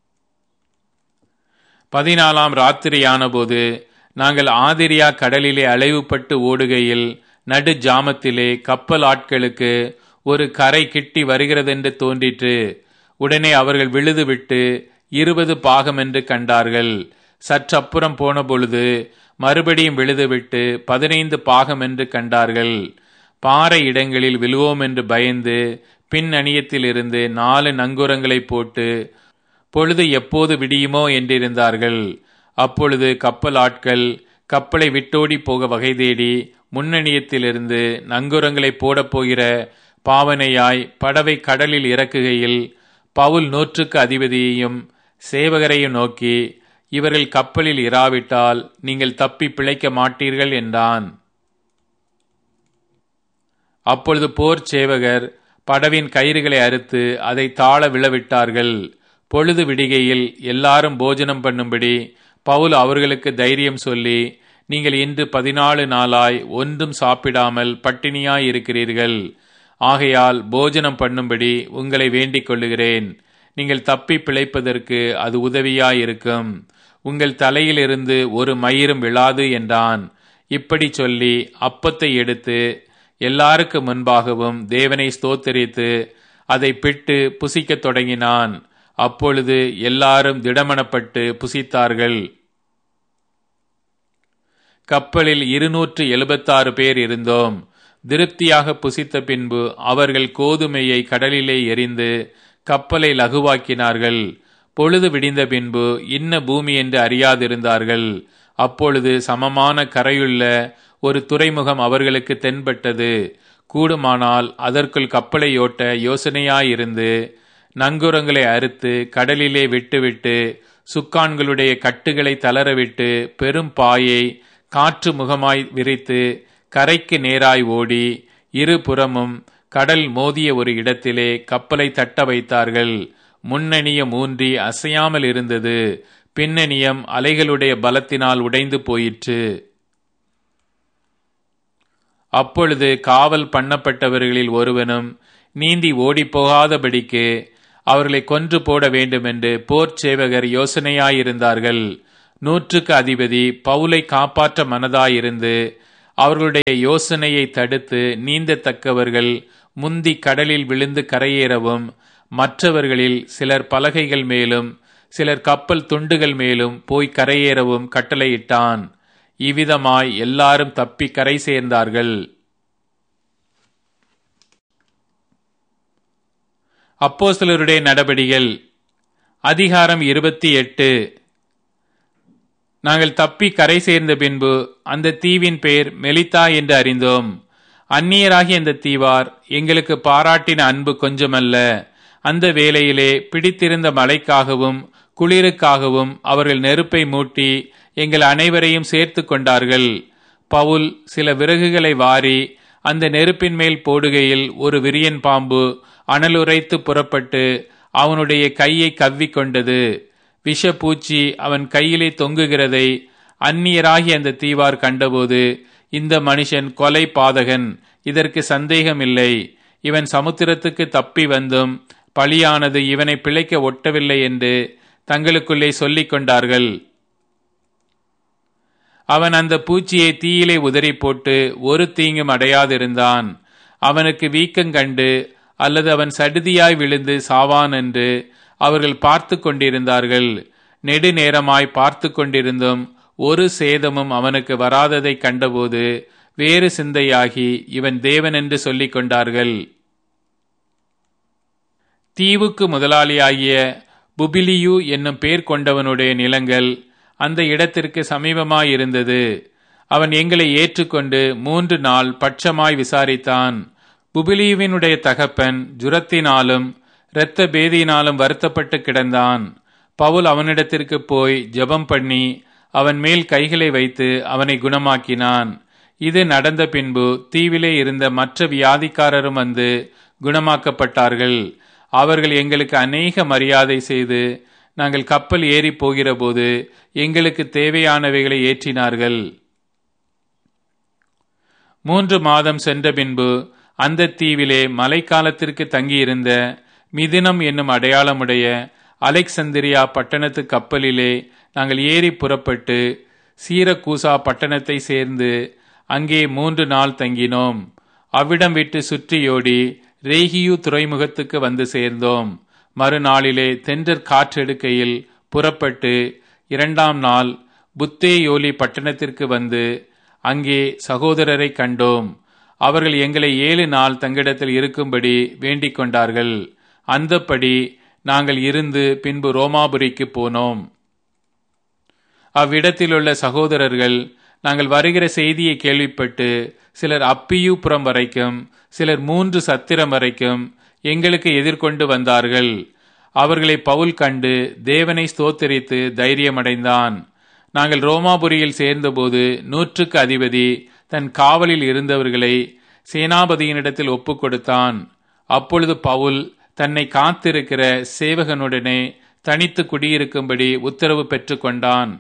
பதினாலாம் ராத்திரியானபோது நாங்கள் ஆதிரியா கடலிலே அலைவுபட்டு ஓடுகையில் நடு ஜாமத்திலே கப்பல் ஆட்களுக்கு ஒரு கரை கிட்டி வருகிறதென்று தோன்றிற்று உடனே அவர்கள் விழுதுவிட்டு இருபது பாகம் என்று கண்டார்கள் சற்றப்புறம் போன பொழுது மறுபடியும் விழுதுவிட்டு பதினைந்து பாகம் என்று கண்டார்கள் பாறை இடங்களில் விழுவோம் என்று பயந்து பின் அணியத்திலிருந்து நாலு நங்குரங்களை போட்டு பொழுது எப்போது விடியுமோ என்றிருந்தார்கள் அப்பொழுது கப்பல் ஆட்கள் கப்பலை விட்டோடி போக வகை தேடி முன்னணியத்திலிருந்து நங்குரங்களை போடப் போகிற பாவனையாய் படவை கடலில் இறக்குகையில் பவுல் நூற்றுக்கு அதிபதியையும் சேவகரையும் நோக்கி இவர்கள் கப்பலில் இராவிட்டால் நீங்கள் தப்பி பிழைக்க மாட்டீர்கள் என்றான் அப்பொழுது போர் சேவகர் படவின் கயிறுகளை அறுத்து அதை தாழ விழவிட்டார்கள் பொழுது விடிகையில் எல்லாரும் போஜனம் பண்ணும்படி பவுல் அவர்களுக்கு தைரியம் சொல்லி நீங்கள் இன்று பதினாலு நாளாய் ஒன்றும் சாப்பிடாமல் பட்டினியாய் இருக்கிறீர்கள் ஆகையால் போஜனம் பண்ணும்படி உங்களை வேண்டிக் கொள்ளுகிறேன் நீங்கள் தப்பி பிழைப்பதற்கு அது உதவியாயிருக்கும் உங்கள் தலையிலிருந்து ஒரு மயிரும் விழாது என்றான் இப்படி சொல்லி அப்பத்தை எடுத்து எல்லாருக்கு முன்பாகவும் தேவனை ஸ்தோத்தரித்து அதை பிட்டு புசிக்கத் தொடங்கினான் அப்பொழுது எல்லாரும் திடமனப்பட்டு புசித்தார்கள் கப்பலில் இருநூற்று எழுபத்தாறு பேர் இருந்தோம் திருப்தியாக புசித்த பின்பு அவர்கள் கோதுமையை கடலிலே எரிந்து கப்பலை லகுவாக்கினார்கள் பொழுது விடிந்த பின்பு இன்ன பூமி என்று அறியாதிருந்தார்கள் அப்பொழுது சமமான கரையுள்ள ஒரு துறைமுகம் அவர்களுக்கு தென்பட்டது கூடுமானால் அதற்குள் கப்பலை ஓட்ட யோசனையாயிருந்து நங்குரங்களை அறுத்து கடலிலே விட்டுவிட்டு சுக்கான்களுடைய கட்டுகளை தளரவிட்டு பெரும் பாயை காற்று முகமாய் விரித்து கரைக்கு நேராய் ஓடி இருபுறமும் கடல் மோதிய ஒரு இடத்திலே கப்பலை தட்ட வைத்தார்கள் முன்னணியம் ஊன்றி அசையாமல் இருந்தது பின்னணியம் அலைகளுடைய பலத்தினால் உடைந்து போயிற்று அப்பொழுது காவல் பண்ணப்பட்டவர்களில் ஒருவனும் நீந்தி ஓடிப்போகாதபடிக்கு அவர்களை கொன்று போட வேண்டுமென்று போர் சேவகர் யோசனையாயிருந்தார்கள் நூற்றுக்கு அதிபதி பவுலை காப்பாற்ற மனதாயிருந்து அவர்களுடைய யோசனையை தடுத்து நீந்தத்தக்கவர்கள் முந்தி கடலில் விழுந்து கரையேறவும் மற்றவர்களில் சிலர் பலகைகள் மேலும் சிலர் கப்பல் துண்டுகள் மேலும் போய் கரையேறவும் கட்டளையிட்டான் இவ்விதமாய் எல்லாரும் தப்பி கரை சேர்ந்தார்கள் அப்போஸ்தலருடைய நடபடிகள் அதிகாரம் இருபத்தி எட்டு நாங்கள் தப்பி கரை சேர்ந்த பின்பு அந்த தீவின் பெயர் மெலித்தா என்று அறிந்தோம் அந்நியராகிய அந்த தீவார் எங்களுக்கு பாராட்டின அன்பு கொஞ்சமல்ல அந்த வேளையிலே பிடித்திருந்த மழைக்காகவும் குளிருக்காகவும் அவர்கள் நெருப்பை மூட்டி எங்கள் அனைவரையும் சேர்த்து கொண்டார்கள் பவுல் சில விறகுகளை வாரி அந்த நெருப்பின் மேல் போடுகையில் ஒரு விரியன் பாம்பு அனலுரைத்து புறப்பட்டு அவனுடைய கையை கவ்விக்கொண்டது விஷப்பூச்சி அவன் கையிலே தொங்குகிறதை அந்நியராகி அந்த தீவார் கண்டபோது இந்த மனுஷன் கொலை பாதகன் இதற்கு சந்தேகமில்லை இவன் சமுத்திரத்துக்கு தப்பி வந்தும் பழியானது இவனை பிழைக்க ஒட்டவில்லை என்று தங்களுக்குள்ளே சொல்லிக் கொண்டார்கள் அவன் அந்த பூச்சியை தீயிலே உதறி போட்டு ஒரு தீங்கும் அடையாதிருந்தான் அவனுக்கு வீக்கங்கண்டு அல்லது அவன் சடுதியாய் விழுந்து சாவான் என்று அவர்கள் பார்த்து கொண்டிருந்தார்கள் நெடுநேரமாய் பார்த்து கொண்டிருந்தும் ஒரு சேதமும் அவனுக்கு வராததை கண்டபோது வேறு சிந்தையாகி இவன் தேவன் என்று சொல்லிக் கொண்டார்கள் தீவுக்கு முதலாளியாகிய புபிலியு என்னும் பேர் கொண்டவனுடைய நிலங்கள் அந்த இடத்திற்கு சமீபமாயிருந்தது அவன் எங்களை ஏற்றுக்கொண்டு மூன்று நாள் பட்சமாய் விசாரித்தான் புபிலியுவினுடைய தகப்பன் ஜுரத்தினாலும் இரத்த பேதியினாலும் வருத்தப்பட்டு கிடந்தான் பவுல் அவனிடத்திற்கு போய் ஜெபம் பண்ணி அவன் மேல் கைகளை வைத்து அவனை குணமாக்கினான் இது நடந்த பின்பு தீவிலே இருந்த மற்ற வியாதிக்காரரும் வந்து குணமாக்கப்பட்டார்கள் அவர்கள் எங்களுக்கு அநேக மரியாதை செய்து நாங்கள் கப்பல் ஏறி போகிறபோது எங்களுக்கு தேவையானவைகளை ஏற்றினார்கள் மூன்று மாதம் சென்ற பின்பு அந்த தீவிலே மழைக்காலத்திற்கு தங்கியிருந்த மிதினம் என்னும் அடையாளமுடைய அலெக்சந்திரியா பட்டணத்து கப்பலிலே நாங்கள் ஏறி புறப்பட்டு சீரக்கூசா பட்டணத்தை சேர்ந்து அங்கே மூன்று நாள் தங்கினோம் அவ்விடம் விட்டு சுற்றியோடி ரேகியு துறைமுகத்துக்கு வந்து சேர்ந்தோம் மறுநாளிலே தென்றற் காற்றெடுக்கையில் புறப்பட்டு இரண்டாம் நாள் புத்தேயோலி பட்டணத்திற்கு வந்து அங்கே சகோதரரை கண்டோம் அவர்கள் எங்களை ஏழு நாள் தங்கிடத்தில் இருக்கும்படி வேண்டிக் கொண்டார்கள் அந்தப்படி நாங்கள் இருந்து பின்பு ரோமாபுரிக்கு போனோம் அவ்விடத்திலுள்ள சகோதரர்கள் நாங்கள் வருகிற செய்தியை கேள்விப்பட்டு சிலர் அப்பியூபுரம் வரைக்கும் சிலர் மூன்று சத்திரம் வரைக்கும் எங்களுக்கு எதிர்கொண்டு வந்தார்கள் அவர்களை பவுல் கண்டு தேவனை ஸ்தோத்தரித்து தைரியமடைந்தான் நாங்கள் ரோமாபுரியில் சேர்ந்தபோது நூற்றுக்கு அதிபதி தன் காவலில் இருந்தவர்களை சேனாபதியினிடத்தில் ஒப்புக் கொடுத்தான் அப்பொழுது பவுல் தன்னை காத்திருக்கிற சேவகனுடனே தனித்து குடியிருக்கும்படி உத்தரவு பெற்றுக்கொண்டான்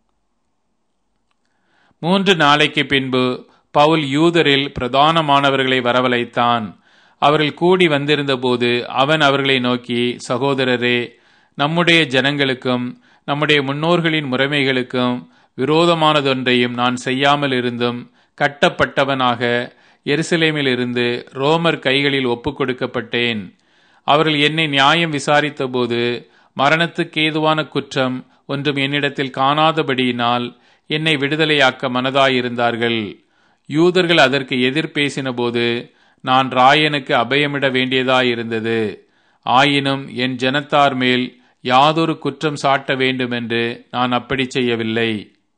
மூன்று நாளைக்கு பின்பு பவுல் யூதரில் பிரதானமானவர்களை வரவழைத்தான் அவர்கள் கூடி வந்திருந்தபோது அவன் அவர்களை நோக்கி சகோதரரே நம்முடைய ஜனங்களுக்கும் நம்முடைய முன்னோர்களின் முறைமைகளுக்கும் விரோதமானதொன்றையும் நான் செய்யாமல் இருந்தும் கட்டப்பட்டவனாக எருசலேமில் இருந்து ரோமர் கைகளில் ஒப்புக் கொடுக்கப்பட்டேன் அவர்கள் என்னை நியாயம் விசாரித்தபோது மரணத்துக்கு ஏதுவான குற்றம் ஒன்றும் என்னிடத்தில் காணாதபடியினால் என்னை விடுதலையாக்க மனதாயிருந்தார்கள் யூதர்கள் அதற்கு எதிர் பேசினபோது நான் ராயனுக்கு அபயமிட வேண்டியதாயிருந்தது ஆயினும் என் ஜனத்தார் மேல் யாதொரு குற்றம் சாட்ட வேண்டுமென்று நான் அப்படி செய்யவில்லை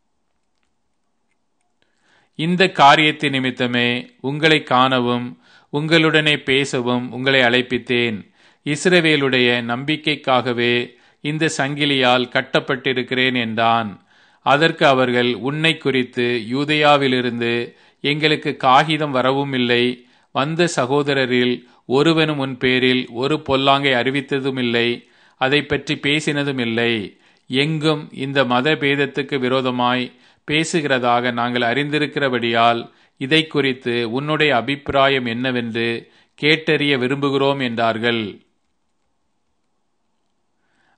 இந்த காரியத்தை நிமித்தமே உங்களை காணவும் உங்களுடனே பேசவும் உங்களை அழைப்பித்தேன் இஸ்ரவேலுடைய நம்பிக்கைக்காகவே இந்த சங்கிலியால் கட்டப்பட்டிருக்கிறேன் என்றான் அதற்கு அவர்கள் உன்னை குறித்து யூதயாவிலிருந்து எங்களுக்கு காகிதம் வரவும் இல்லை வந்த சகோதரரில் ஒருவனும் உன் பேரில் ஒரு பொல்லாங்கை அறிவித்ததும் இல்லை அதை பற்றி பேசினதும் இல்லை எங்கும் இந்த மத பேதத்துக்கு விரோதமாய் பேசுகிறதாக நாங்கள் அறிந்திருக்கிறபடியால் இதை குறித்து உன்னுடைய அபிப்பிராயம் என்னவென்று கேட்டறிய விரும்புகிறோம் என்றார்கள்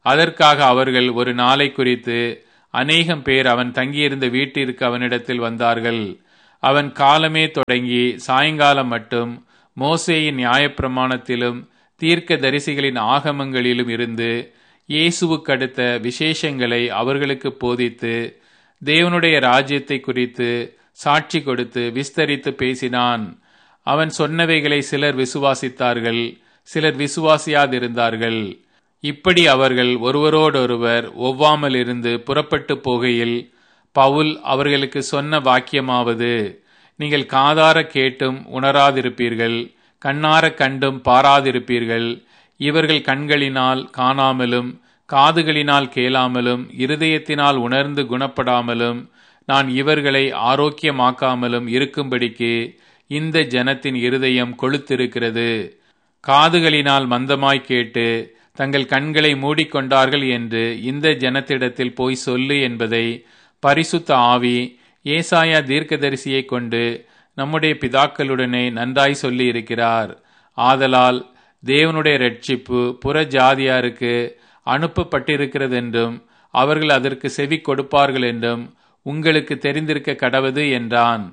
அதற்காக அவர்கள் ஒரு நாளை குறித்து அநேகம் பேர் அவன் தங்கியிருந்த வீட்டிற்கு அவனிடத்தில் வந்தார்கள் அவன் காலமே தொடங்கி சாயங்காலம் மட்டும் மோசேயின் நியாயப்பிரமாணத்திலும் தீர்க்க தரிசிகளின் ஆகமங்களிலும் இருந்து இயேசுவுக்கு அடுத்த விசேஷங்களை அவர்களுக்கு போதித்து தேவனுடைய ராஜ்யத்தை குறித்து சாட்சி கொடுத்து விஸ்தரித்து பேசினான் அவன் சொன்னவைகளை சிலர் விசுவாசித்தார்கள் சிலர் விசுவாசியாதிருந்தார்கள் இப்படி அவர்கள் ஒருவரோடொருவர் ஒவ்வாமல் இருந்து புறப்பட்டு போகையில் பவுல் அவர்களுக்கு சொன்ன வாக்கியமாவது நீங்கள் காதார கேட்டும் உணராதிருப்பீர்கள் கண்ணார கண்டும் பாராதிருப்பீர்கள் இவர்கள் கண்களினால் காணாமலும் காதுகளினால் கேளாமலும் இருதயத்தினால் உணர்ந்து குணப்படாமலும் நான் இவர்களை ஆரோக்கியமாக்காமலும் இருக்கும்படிக்கு இந்த ஜனத்தின் இருதயம் கொளுத்திருக்கிறது காதுகளினால் மந்தமாய் கேட்டு தங்கள் கண்களை மூடிக்கொண்டார்கள் என்று இந்த ஜனத்திடத்தில் போய் சொல்லு என்பதை பரிசுத்த ஆவி ஏசாயா தீர்க்கதரிசியை கொண்டு நம்முடைய பிதாக்களுடனே நன்றாய் சொல்லி இருக்கிறார் ஆதலால் தேவனுடைய ரட்சிப்பு புற ஜாதியாருக்கு அனுப்பப்பட்டிருக்கிறது என்றும் அவர்கள் அதற்கு செவி கொடுப்பார்கள் என்றும் உங்களுக்கு தெரிந்திருக்க கடவது என்றான்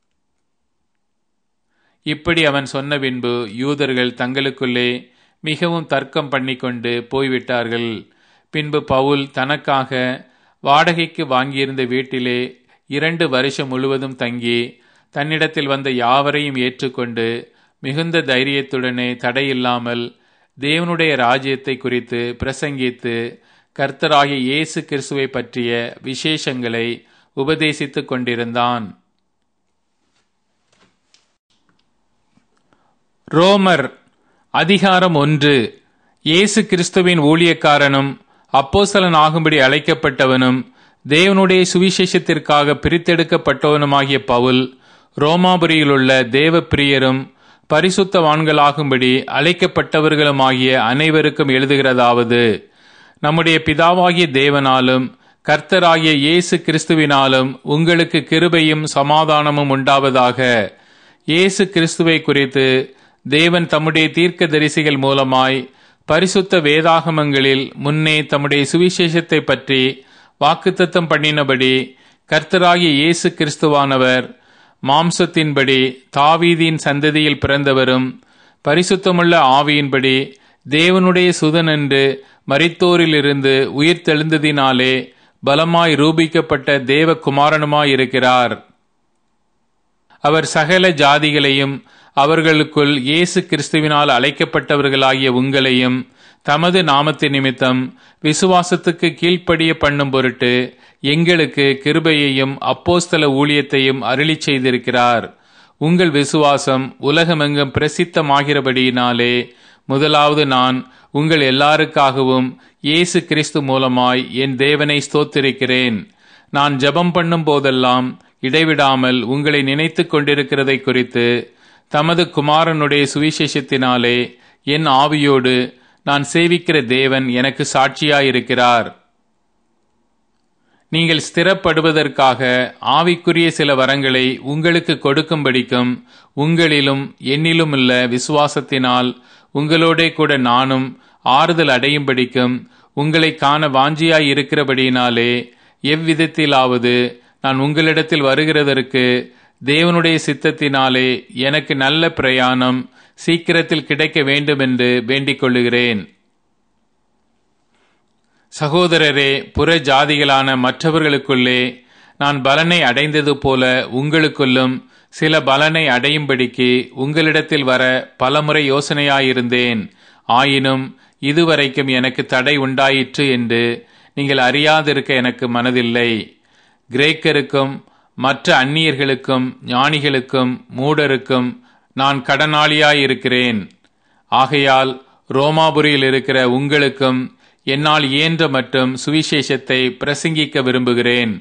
இப்படி அவன் சொன்ன பின்பு யூதர்கள் தங்களுக்குள்ளே மிகவும் தர்க்கம் பண்ணிக்கொண்டு போய்விட்டார்கள் பின்பு பவுல் தனக்காக வாடகைக்கு வாங்கியிருந்த வீட்டிலே இரண்டு வருஷம் முழுவதும் தங்கி தன்னிடத்தில் வந்த யாவரையும் ஏற்றுக்கொண்டு மிகுந்த தைரியத்துடனே தடையில்லாமல் தேவனுடைய ராஜ்யத்தை குறித்து பிரசங்கித்து கர்த்தராகிய இயேசு கிறிஸ்துவை பற்றிய விசேஷங்களை உபதேசித்துக் கொண்டிருந்தான் ரோமர் அதிகாரம் ஒன்று இயேசு கிறிஸ்துவின் ஊழியக்காரனும் அப்போசலன் ஆகும்படி அழைக்கப்பட்டவனும் தேவனுடைய சுவிசேஷத்திற்காக பிரித்தெடுக்கப்பட்டவனுமாகிய பவுல் ரோமாபுரியிலுள்ள தேவ பிரியரும் பரிசுத்தவான்களாகும்படி அழைக்கப்பட்டவர்களுமாகிய அனைவருக்கும் எழுதுகிறதாவது நம்முடைய பிதாவாகிய தேவனாலும் கர்த்தராகிய இயேசு கிறிஸ்துவினாலும் உங்களுக்கு கிருபையும் சமாதானமும் உண்டாவதாக இயேசு கிறிஸ்துவை குறித்து தேவன் தம்முடைய தீர்க்க தரிசிகள் மூலமாய் பரிசுத்த வேதாகமங்களில் முன்னே தம்முடைய சுவிசேஷத்தை பற்றி வாக்குத்தத்தம் பண்ணினபடி கர்த்தராகிய இயேசு கிறிஸ்துவானவர் மாம்சத்தின்படி தாவீதின் சந்ததியில் பிறந்தவரும் பரிசுத்தமுள்ள ஆவியின்படி தேவனுடைய சுதன் என்று மரித்தோரிலிருந்து உயிர் தெழுந்ததினாலே பலமாய் ரூபிக்கப்பட்ட தேவ குமாரனுமாயிருக்கிறார் அவர் சகல ஜாதிகளையும் அவர்களுக்குள் இயேசு கிறிஸ்துவினால் அழைக்கப்பட்டவர்களாகிய உங்களையும் தமது நாமத்தின் நிமித்தம் விசுவாசத்துக்கு கீழ்ப்படிய பண்ணும் பொருட்டு எங்களுக்கு கிருபையையும் அப்போஸ்தல ஊழியத்தையும் அருளி செய்திருக்கிறார் உங்கள் விசுவாசம் உலகமெங்கும் பிரசித்தமாகிறபடியினாலே முதலாவது நான் உங்கள் எல்லாருக்காகவும் இயேசு கிறிஸ்து மூலமாய் என் தேவனை ஸ்தோத்திருக்கிறேன் நான் ஜெபம் பண்ணும் போதெல்லாம் இடைவிடாமல் உங்களை நினைத்து கொண்டிருக்கிறதை குறித்து தமது குமாரனுடைய சுவிசேஷத்தினாலே என் ஆவியோடு நான் சேவிக்கிற தேவன் எனக்கு சாட்சியாயிருக்கிறார் நீங்கள் ஸ்திரப்படுவதற்காக ஆவிக்குரிய சில வரங்களை உங்களுக்கு கொடுக்கும்படிக்கும் உங்களிலும் என்னிலும் உள்ள விசுவாசத்தினால் உங்களோட கூட நானும் ஆறுதல் அடையும்படிக்கும் உங்களை காண வாஞ்சியாய் இருக்கிறபடியினாலே எவ்விதத்திலாவது நான் உங்களிடத்தில் வருகிறதற்கு தேவனுடைய சித்தத்தினாலே எனக்கு நல்ல பிரயாணம் சீக்கிரத்தில் கிடைக்க வேண்டும் என்று வேண்டிக் கொள்ளுகிறேன் சகோதரரே புற ஜாதிகளான மற்றவர்களுக்குள்ளே நான் பலனை அடைந்தது போல உங்களுக்குள்ளும் சில பலனை அடையும்படிக்கு உங்களிடத்தில் வர பலமுறை யோசனையாயிருந்தேன் ஆயினும் இதுவரைக்கும் எனக்கு தடை உண்டாயிற்று என்று நீங்கள் அறியாதிருக்க எனக்கு மனதில்லை கிரேக்கருக்கும் மற்ற அந்நியர்களுக்கும் ஞானிகளுக்கும் மூடருக்கும் நான் கடனாளியாயிருக்கிறேன் ஆகையால் ரோமாபுரியில் இருக்கிற உங்களுக்கும் என்னால் இயன்ற மற்றும் சுவிசேஷத்தை பிரசங்கிக்க விரும்புகிறேன்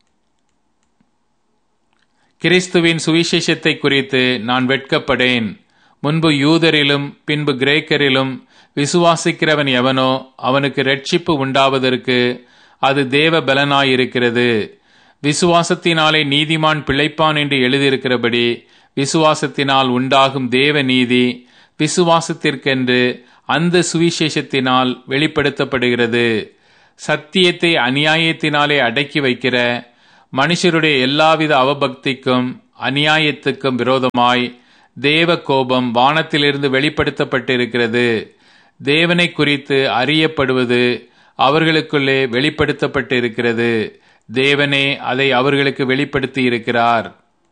கிறிஸ்துவின் சுவிசேஷத்தை குறித்து நான் வெட்கப்படேன் முன்பு யூதரிலும் பின்பு கிரேக்கரிலும் விசுவாசிக்கிறவன் எவனோ அவனுக்கு ரட்சிப்பு உண்டாவதற்கு அது தேவ பலனாயிருக்கிறது விசுவாசத்தினாலே நீதிமான் பிழைப்பான் என்று எழுதியிருக்கிறபடி விசுவாசத்தினால் உண்டாகும் தேவ நீதி விசுவாசத்திற்கென்று அந்த சுவிசேஷத்தினால் வெளிப்படுத்தப்படுகிறது சத்தியத்தை அநியாயத்தினாலே அடக்கி வைக்கிற மனுஷருடைய எல்லாவித அவபக்திக்கும் அநியாயத்துக்கும் விரோதமாய் தேவ கோபம் வானத்திலிருந்து வெளிப்படுத்தப்பட்டிருக்கிறது தேவனை குறித்து அறியப்படுவது அவர்களுக்குள்ளே வெளிப்படுத்தப்பட்டிருக்கிறது தேவனே அதை அவர்களுக்கு வெளிப்படுத்தி இருக்கிறார்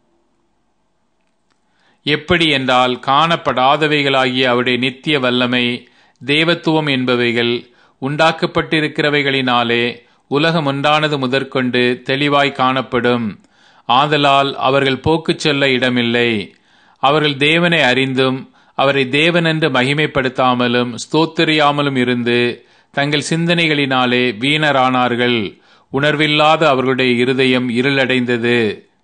எப்படி என்றால் காணப்படாதவைகளாகிய அவருடைய நித்திய வல்லமை தேவத்துவம் என்பவைகள் உண்டாக்கப்பட்டிருக்கிறவைகளினாலே உலகம் உண்டானது முதற்கொண்டு தெளிவாய் காணப்படும் ஆதலால் அவர்கள் போக்குச் செல்ல இடமில்லை அவர்கள் தேவனை அறிந்தும் அவரை தேவனென்று மகிமைப்படுத்தாமலும் ஸ்தோத்திரியாமலும் இருந்து தங்கள் சிந்தனைகளினாலே வீணரானார்கள் உணர்வில்லாத அவர்களுடைய இருதயம் இருளடைந்தது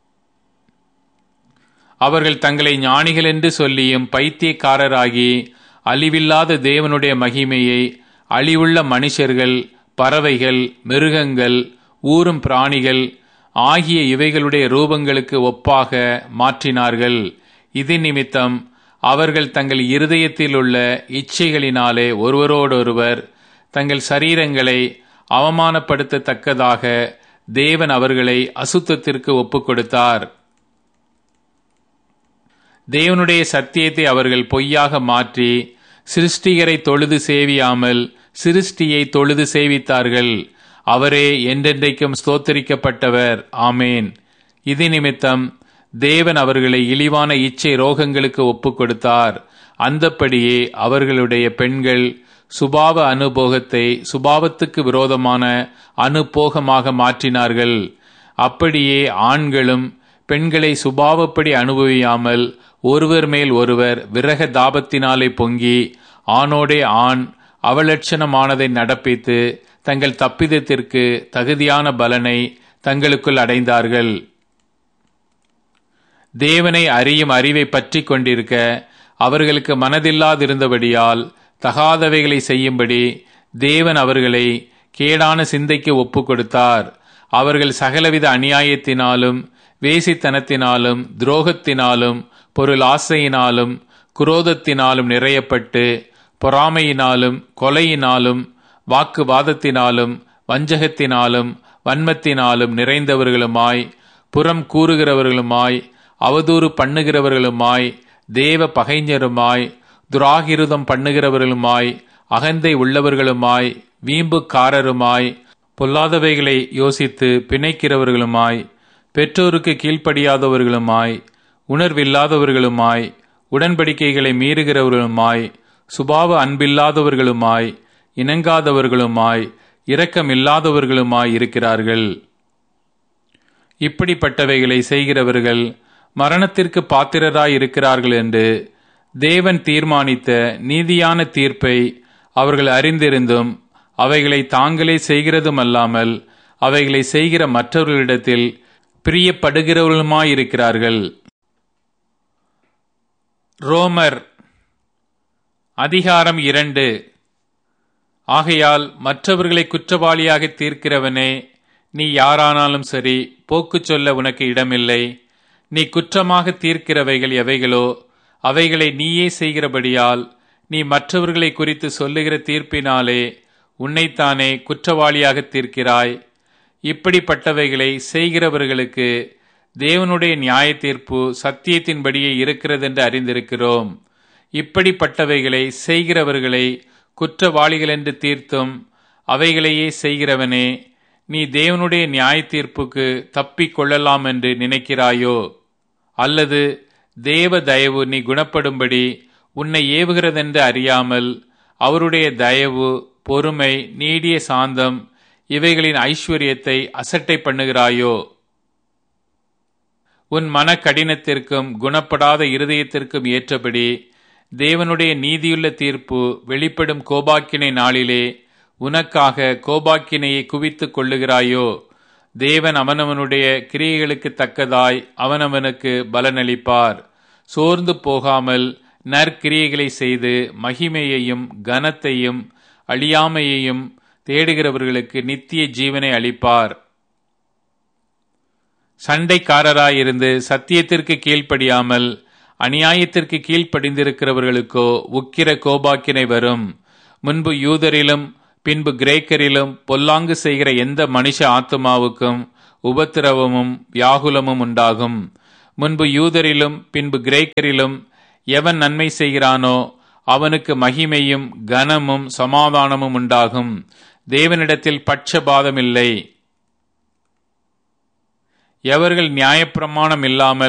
அவர்கள் தங்களை ஞானிகள் என்று சொல்லியும் பைத்தியக்காரராகி அழிவில்லாத தேவனுடைய மகிமையை அழிவுள்ள மனுஷர்கள் பறவைகள் மிருகங்கள் ஊரும் பிராணிகள் ஆகிய இவைகளுடைய ரூபங்களுக்கு ஒப்பாக மாற்றினார்கள் இது நிமித்தம் அவர்கள் தங்கள் இருதயத்தில் உள்ள இச்சைகளினாலே ஒருவரோடொருவர் தங்கள் சரீரங்களை அவமானப்படுத்தத்தக்கதாக தேவன் அவர்களை அசுத்தத்திற்கு ஒப்புக் கொடுத்தார் தேவனுடைய சத்தியத்தை அவர்கள் பொய்யாக மாற்றி சிருஷ்டிகரை தொழுது சேவியாமல் சிருஷ்டியை தொழுது சேவித்தார்கள் அவரே என்றென்றைக்கும் ஸ்தோத்தரிக்கப்பட்டவர் ஆமேன் இது நிமித்தம் தேவன் அவர்களை இழிவான இச்சை ரோகங்களுக்கு ஒப்புக் கொடுத்தார் அந்தப்படியே அவர்களுடைய பெண்கள் சுபாவ அனுபோகத்தை சுபாவத்துக்கு விரோதமான அனுபோகமாக மாற்றினார்கள் அப்படியே ஆண்களும் பெண்களை சுபாவப்படி அனுபவியாமல் ஒருவர் மேல் ஒருவர் விரக தாபத்தினாலே பொங்கி ஆணோடே ஆண் அவலட்சணமானதை நடப்பித்து தங்கள் தப்பிதத்திற்கு தகுதியான பலனை தங்களுக்குள் அடைந்தார்கள் தேவனை அறியும் அறிவை பற்றி கொண்டிருக்க அவர்களுக்கு மனதில்லாதிருந்தபடியால் தகாதவைகளை செய்யும்படி தேவன் அவர்களை கேடான சிந்தைக்கு ஒப்பு கொடுத்தார் அவர்கள் சகலவித அநியாயத்தினாலும் வேசித்தனத்தினாலும் துரோகத்தினாலும் பொருள் ஆசையினாலும் குரோதத்தினாலும் நிறையப்பட்டு பொறாமையினாலும் கொலையினாலும் வாக்குவாதத்தினாலும் வஞ்சகத்தினாலும் வன்மத்தினாலும் நிறைந்தவர்களுமாய் புறம் கூறுகிறவர்களுமாய் அவதூறு பண்ணுகிறவர்களுமாய் தேவ பகைஞருமாய் துராகிருதம் பண்ணுகிறவர்களுமாய் அகந்தை உள்ளவர்களுமாய் வீம்புக்காரருமாய் பொல்லாதவைகளை யோசித்து பிணைக்கிறவர்களுமாய் பெற்றோருக்கு கீழ்ப்படியாதவர்களுமாய் உணர்வில்லாதவர்களுமாய் உடன்படிக்கைகளை மீறுகிறவர்களுமாய் சுபாவ அன்பில்லாதவர்களுமாய் இணங்காதவர்களுமாய் இரக்கமில்லாதவர்களுமாய் இருக்கிறார்கள் இப்படிப்பட்டவைகளை செய்கிறவர்கள் மரணத்திற்கு பாத்திரராய் இருக்கிறார்கள் என்று தேவன் தீர்மானித்த நீதியான தீர்ப்பை அவர்கள் அறிந்திருந்தும் அவைகளை தாங்களே செய்கிறதும் அல்லாமல் அவைகளை செய்கிற மற்றவர்களிடத்தில் பிரியப்படுகிறவர்களுமாயிருக்கிறார்கள் ரோமர் அதிகாரம் இரண்டு ஆகையால் மற்றவர்களை குற்றவாளியாக தீர்க்கிறவனே நீ யாரானாலும் சரி போக்கு சொல்ல உனக்கு இடமில்லை நீ குற்றமாக தீர்க்கிறவைகள் எவைகளோ அவைகளை நீயே செய்கிறபடியால் நீ மற்றவர்களை குறித்து சொல்லுகிற தீர்ப்பினாலே உன்னைத்தானே குற்றவாளியாக தீர்க்கிறாய் இப்படிப்பட்டவைகளை செய்கிறவர்களுக்கு தேவனுடைய நியாய தீர்ப்பு சத்தியத்தின்படியே இருக்கிறதென்று அறிந்திருக்கிறோம் இப்படிப்பட்டவைகளை செய்கிறவர்களை குற்றவாளிகள் என்று தீர்த்தும் அவைகளையே செய்கிறவனே நீ தேவனுடைய நியாய தீர்ப்புக்கு தப்பிக் கொள்ளலாம் என்று நினைக்கிறாயோ அல்லது தேவ தயவு நீ குணப்படும்படி உன்னை ஏவுகிறதென்று அறியாமல் அவருடைய தயவு பொறுமை நீடிய சாந்தம் இவைகளின் ஐஸ்வர்யத்தை அசட்டை பண்ணுகிறாயோ உன் மன கடினத்திற்கும் குணப்படாத இருதயத்திற்கும் ஏற்றபடி தேவனுடைய நீதியுள்ள தீர்ப்பு வெளிப்படும் கோபாக்கினை நாளிலே உனக்காக கோபாக்கினையை குவித்துக் கொள்ளுகிறாயோ தேவன் அவனவனுடைய கிரியைகளுக்கு தக்கதாய் அவனவனுக்கு பலனளிப்பார் சோர்ந்து போகாமல் நற்கிரியைகளை செய்து மகிமையையும் கனத்தையும் அழியாமையையும் தேடுகிறவர்களுக்கு நித்திய ஜீவனை அளிப்பார் சண்டைக்காரராயிருந்து சத்தியத்திற்கு கீழ்ப்படியாமல் அநியாயத்திற்கு கீழ்ப்படிந்திருக்கிறவர்களுக்கோ உக்கிர கோபாக்கினை வரும் முன்பு யூதரிலும் பின்பு கிரேக்கரிலும் பொல்லாங்கு செய்கிற எந்த மனுஷ ஆத்மாவுக்கும் உபத்திரவமும் வியாகுலமும் உண்டாகும் முன்பு யூதரிலும் பின்பு கிரேக்கரிலும் எவன் நன்மை செய்கிறானோ அவனுக்கு மகிமையும் கனமும் சமாதானமும் உண்டாகும் தேவனிடத்தில் பட்சபாதமில்லை எவர்கள் நியாயப்பிரமாணம் இல்லாமல்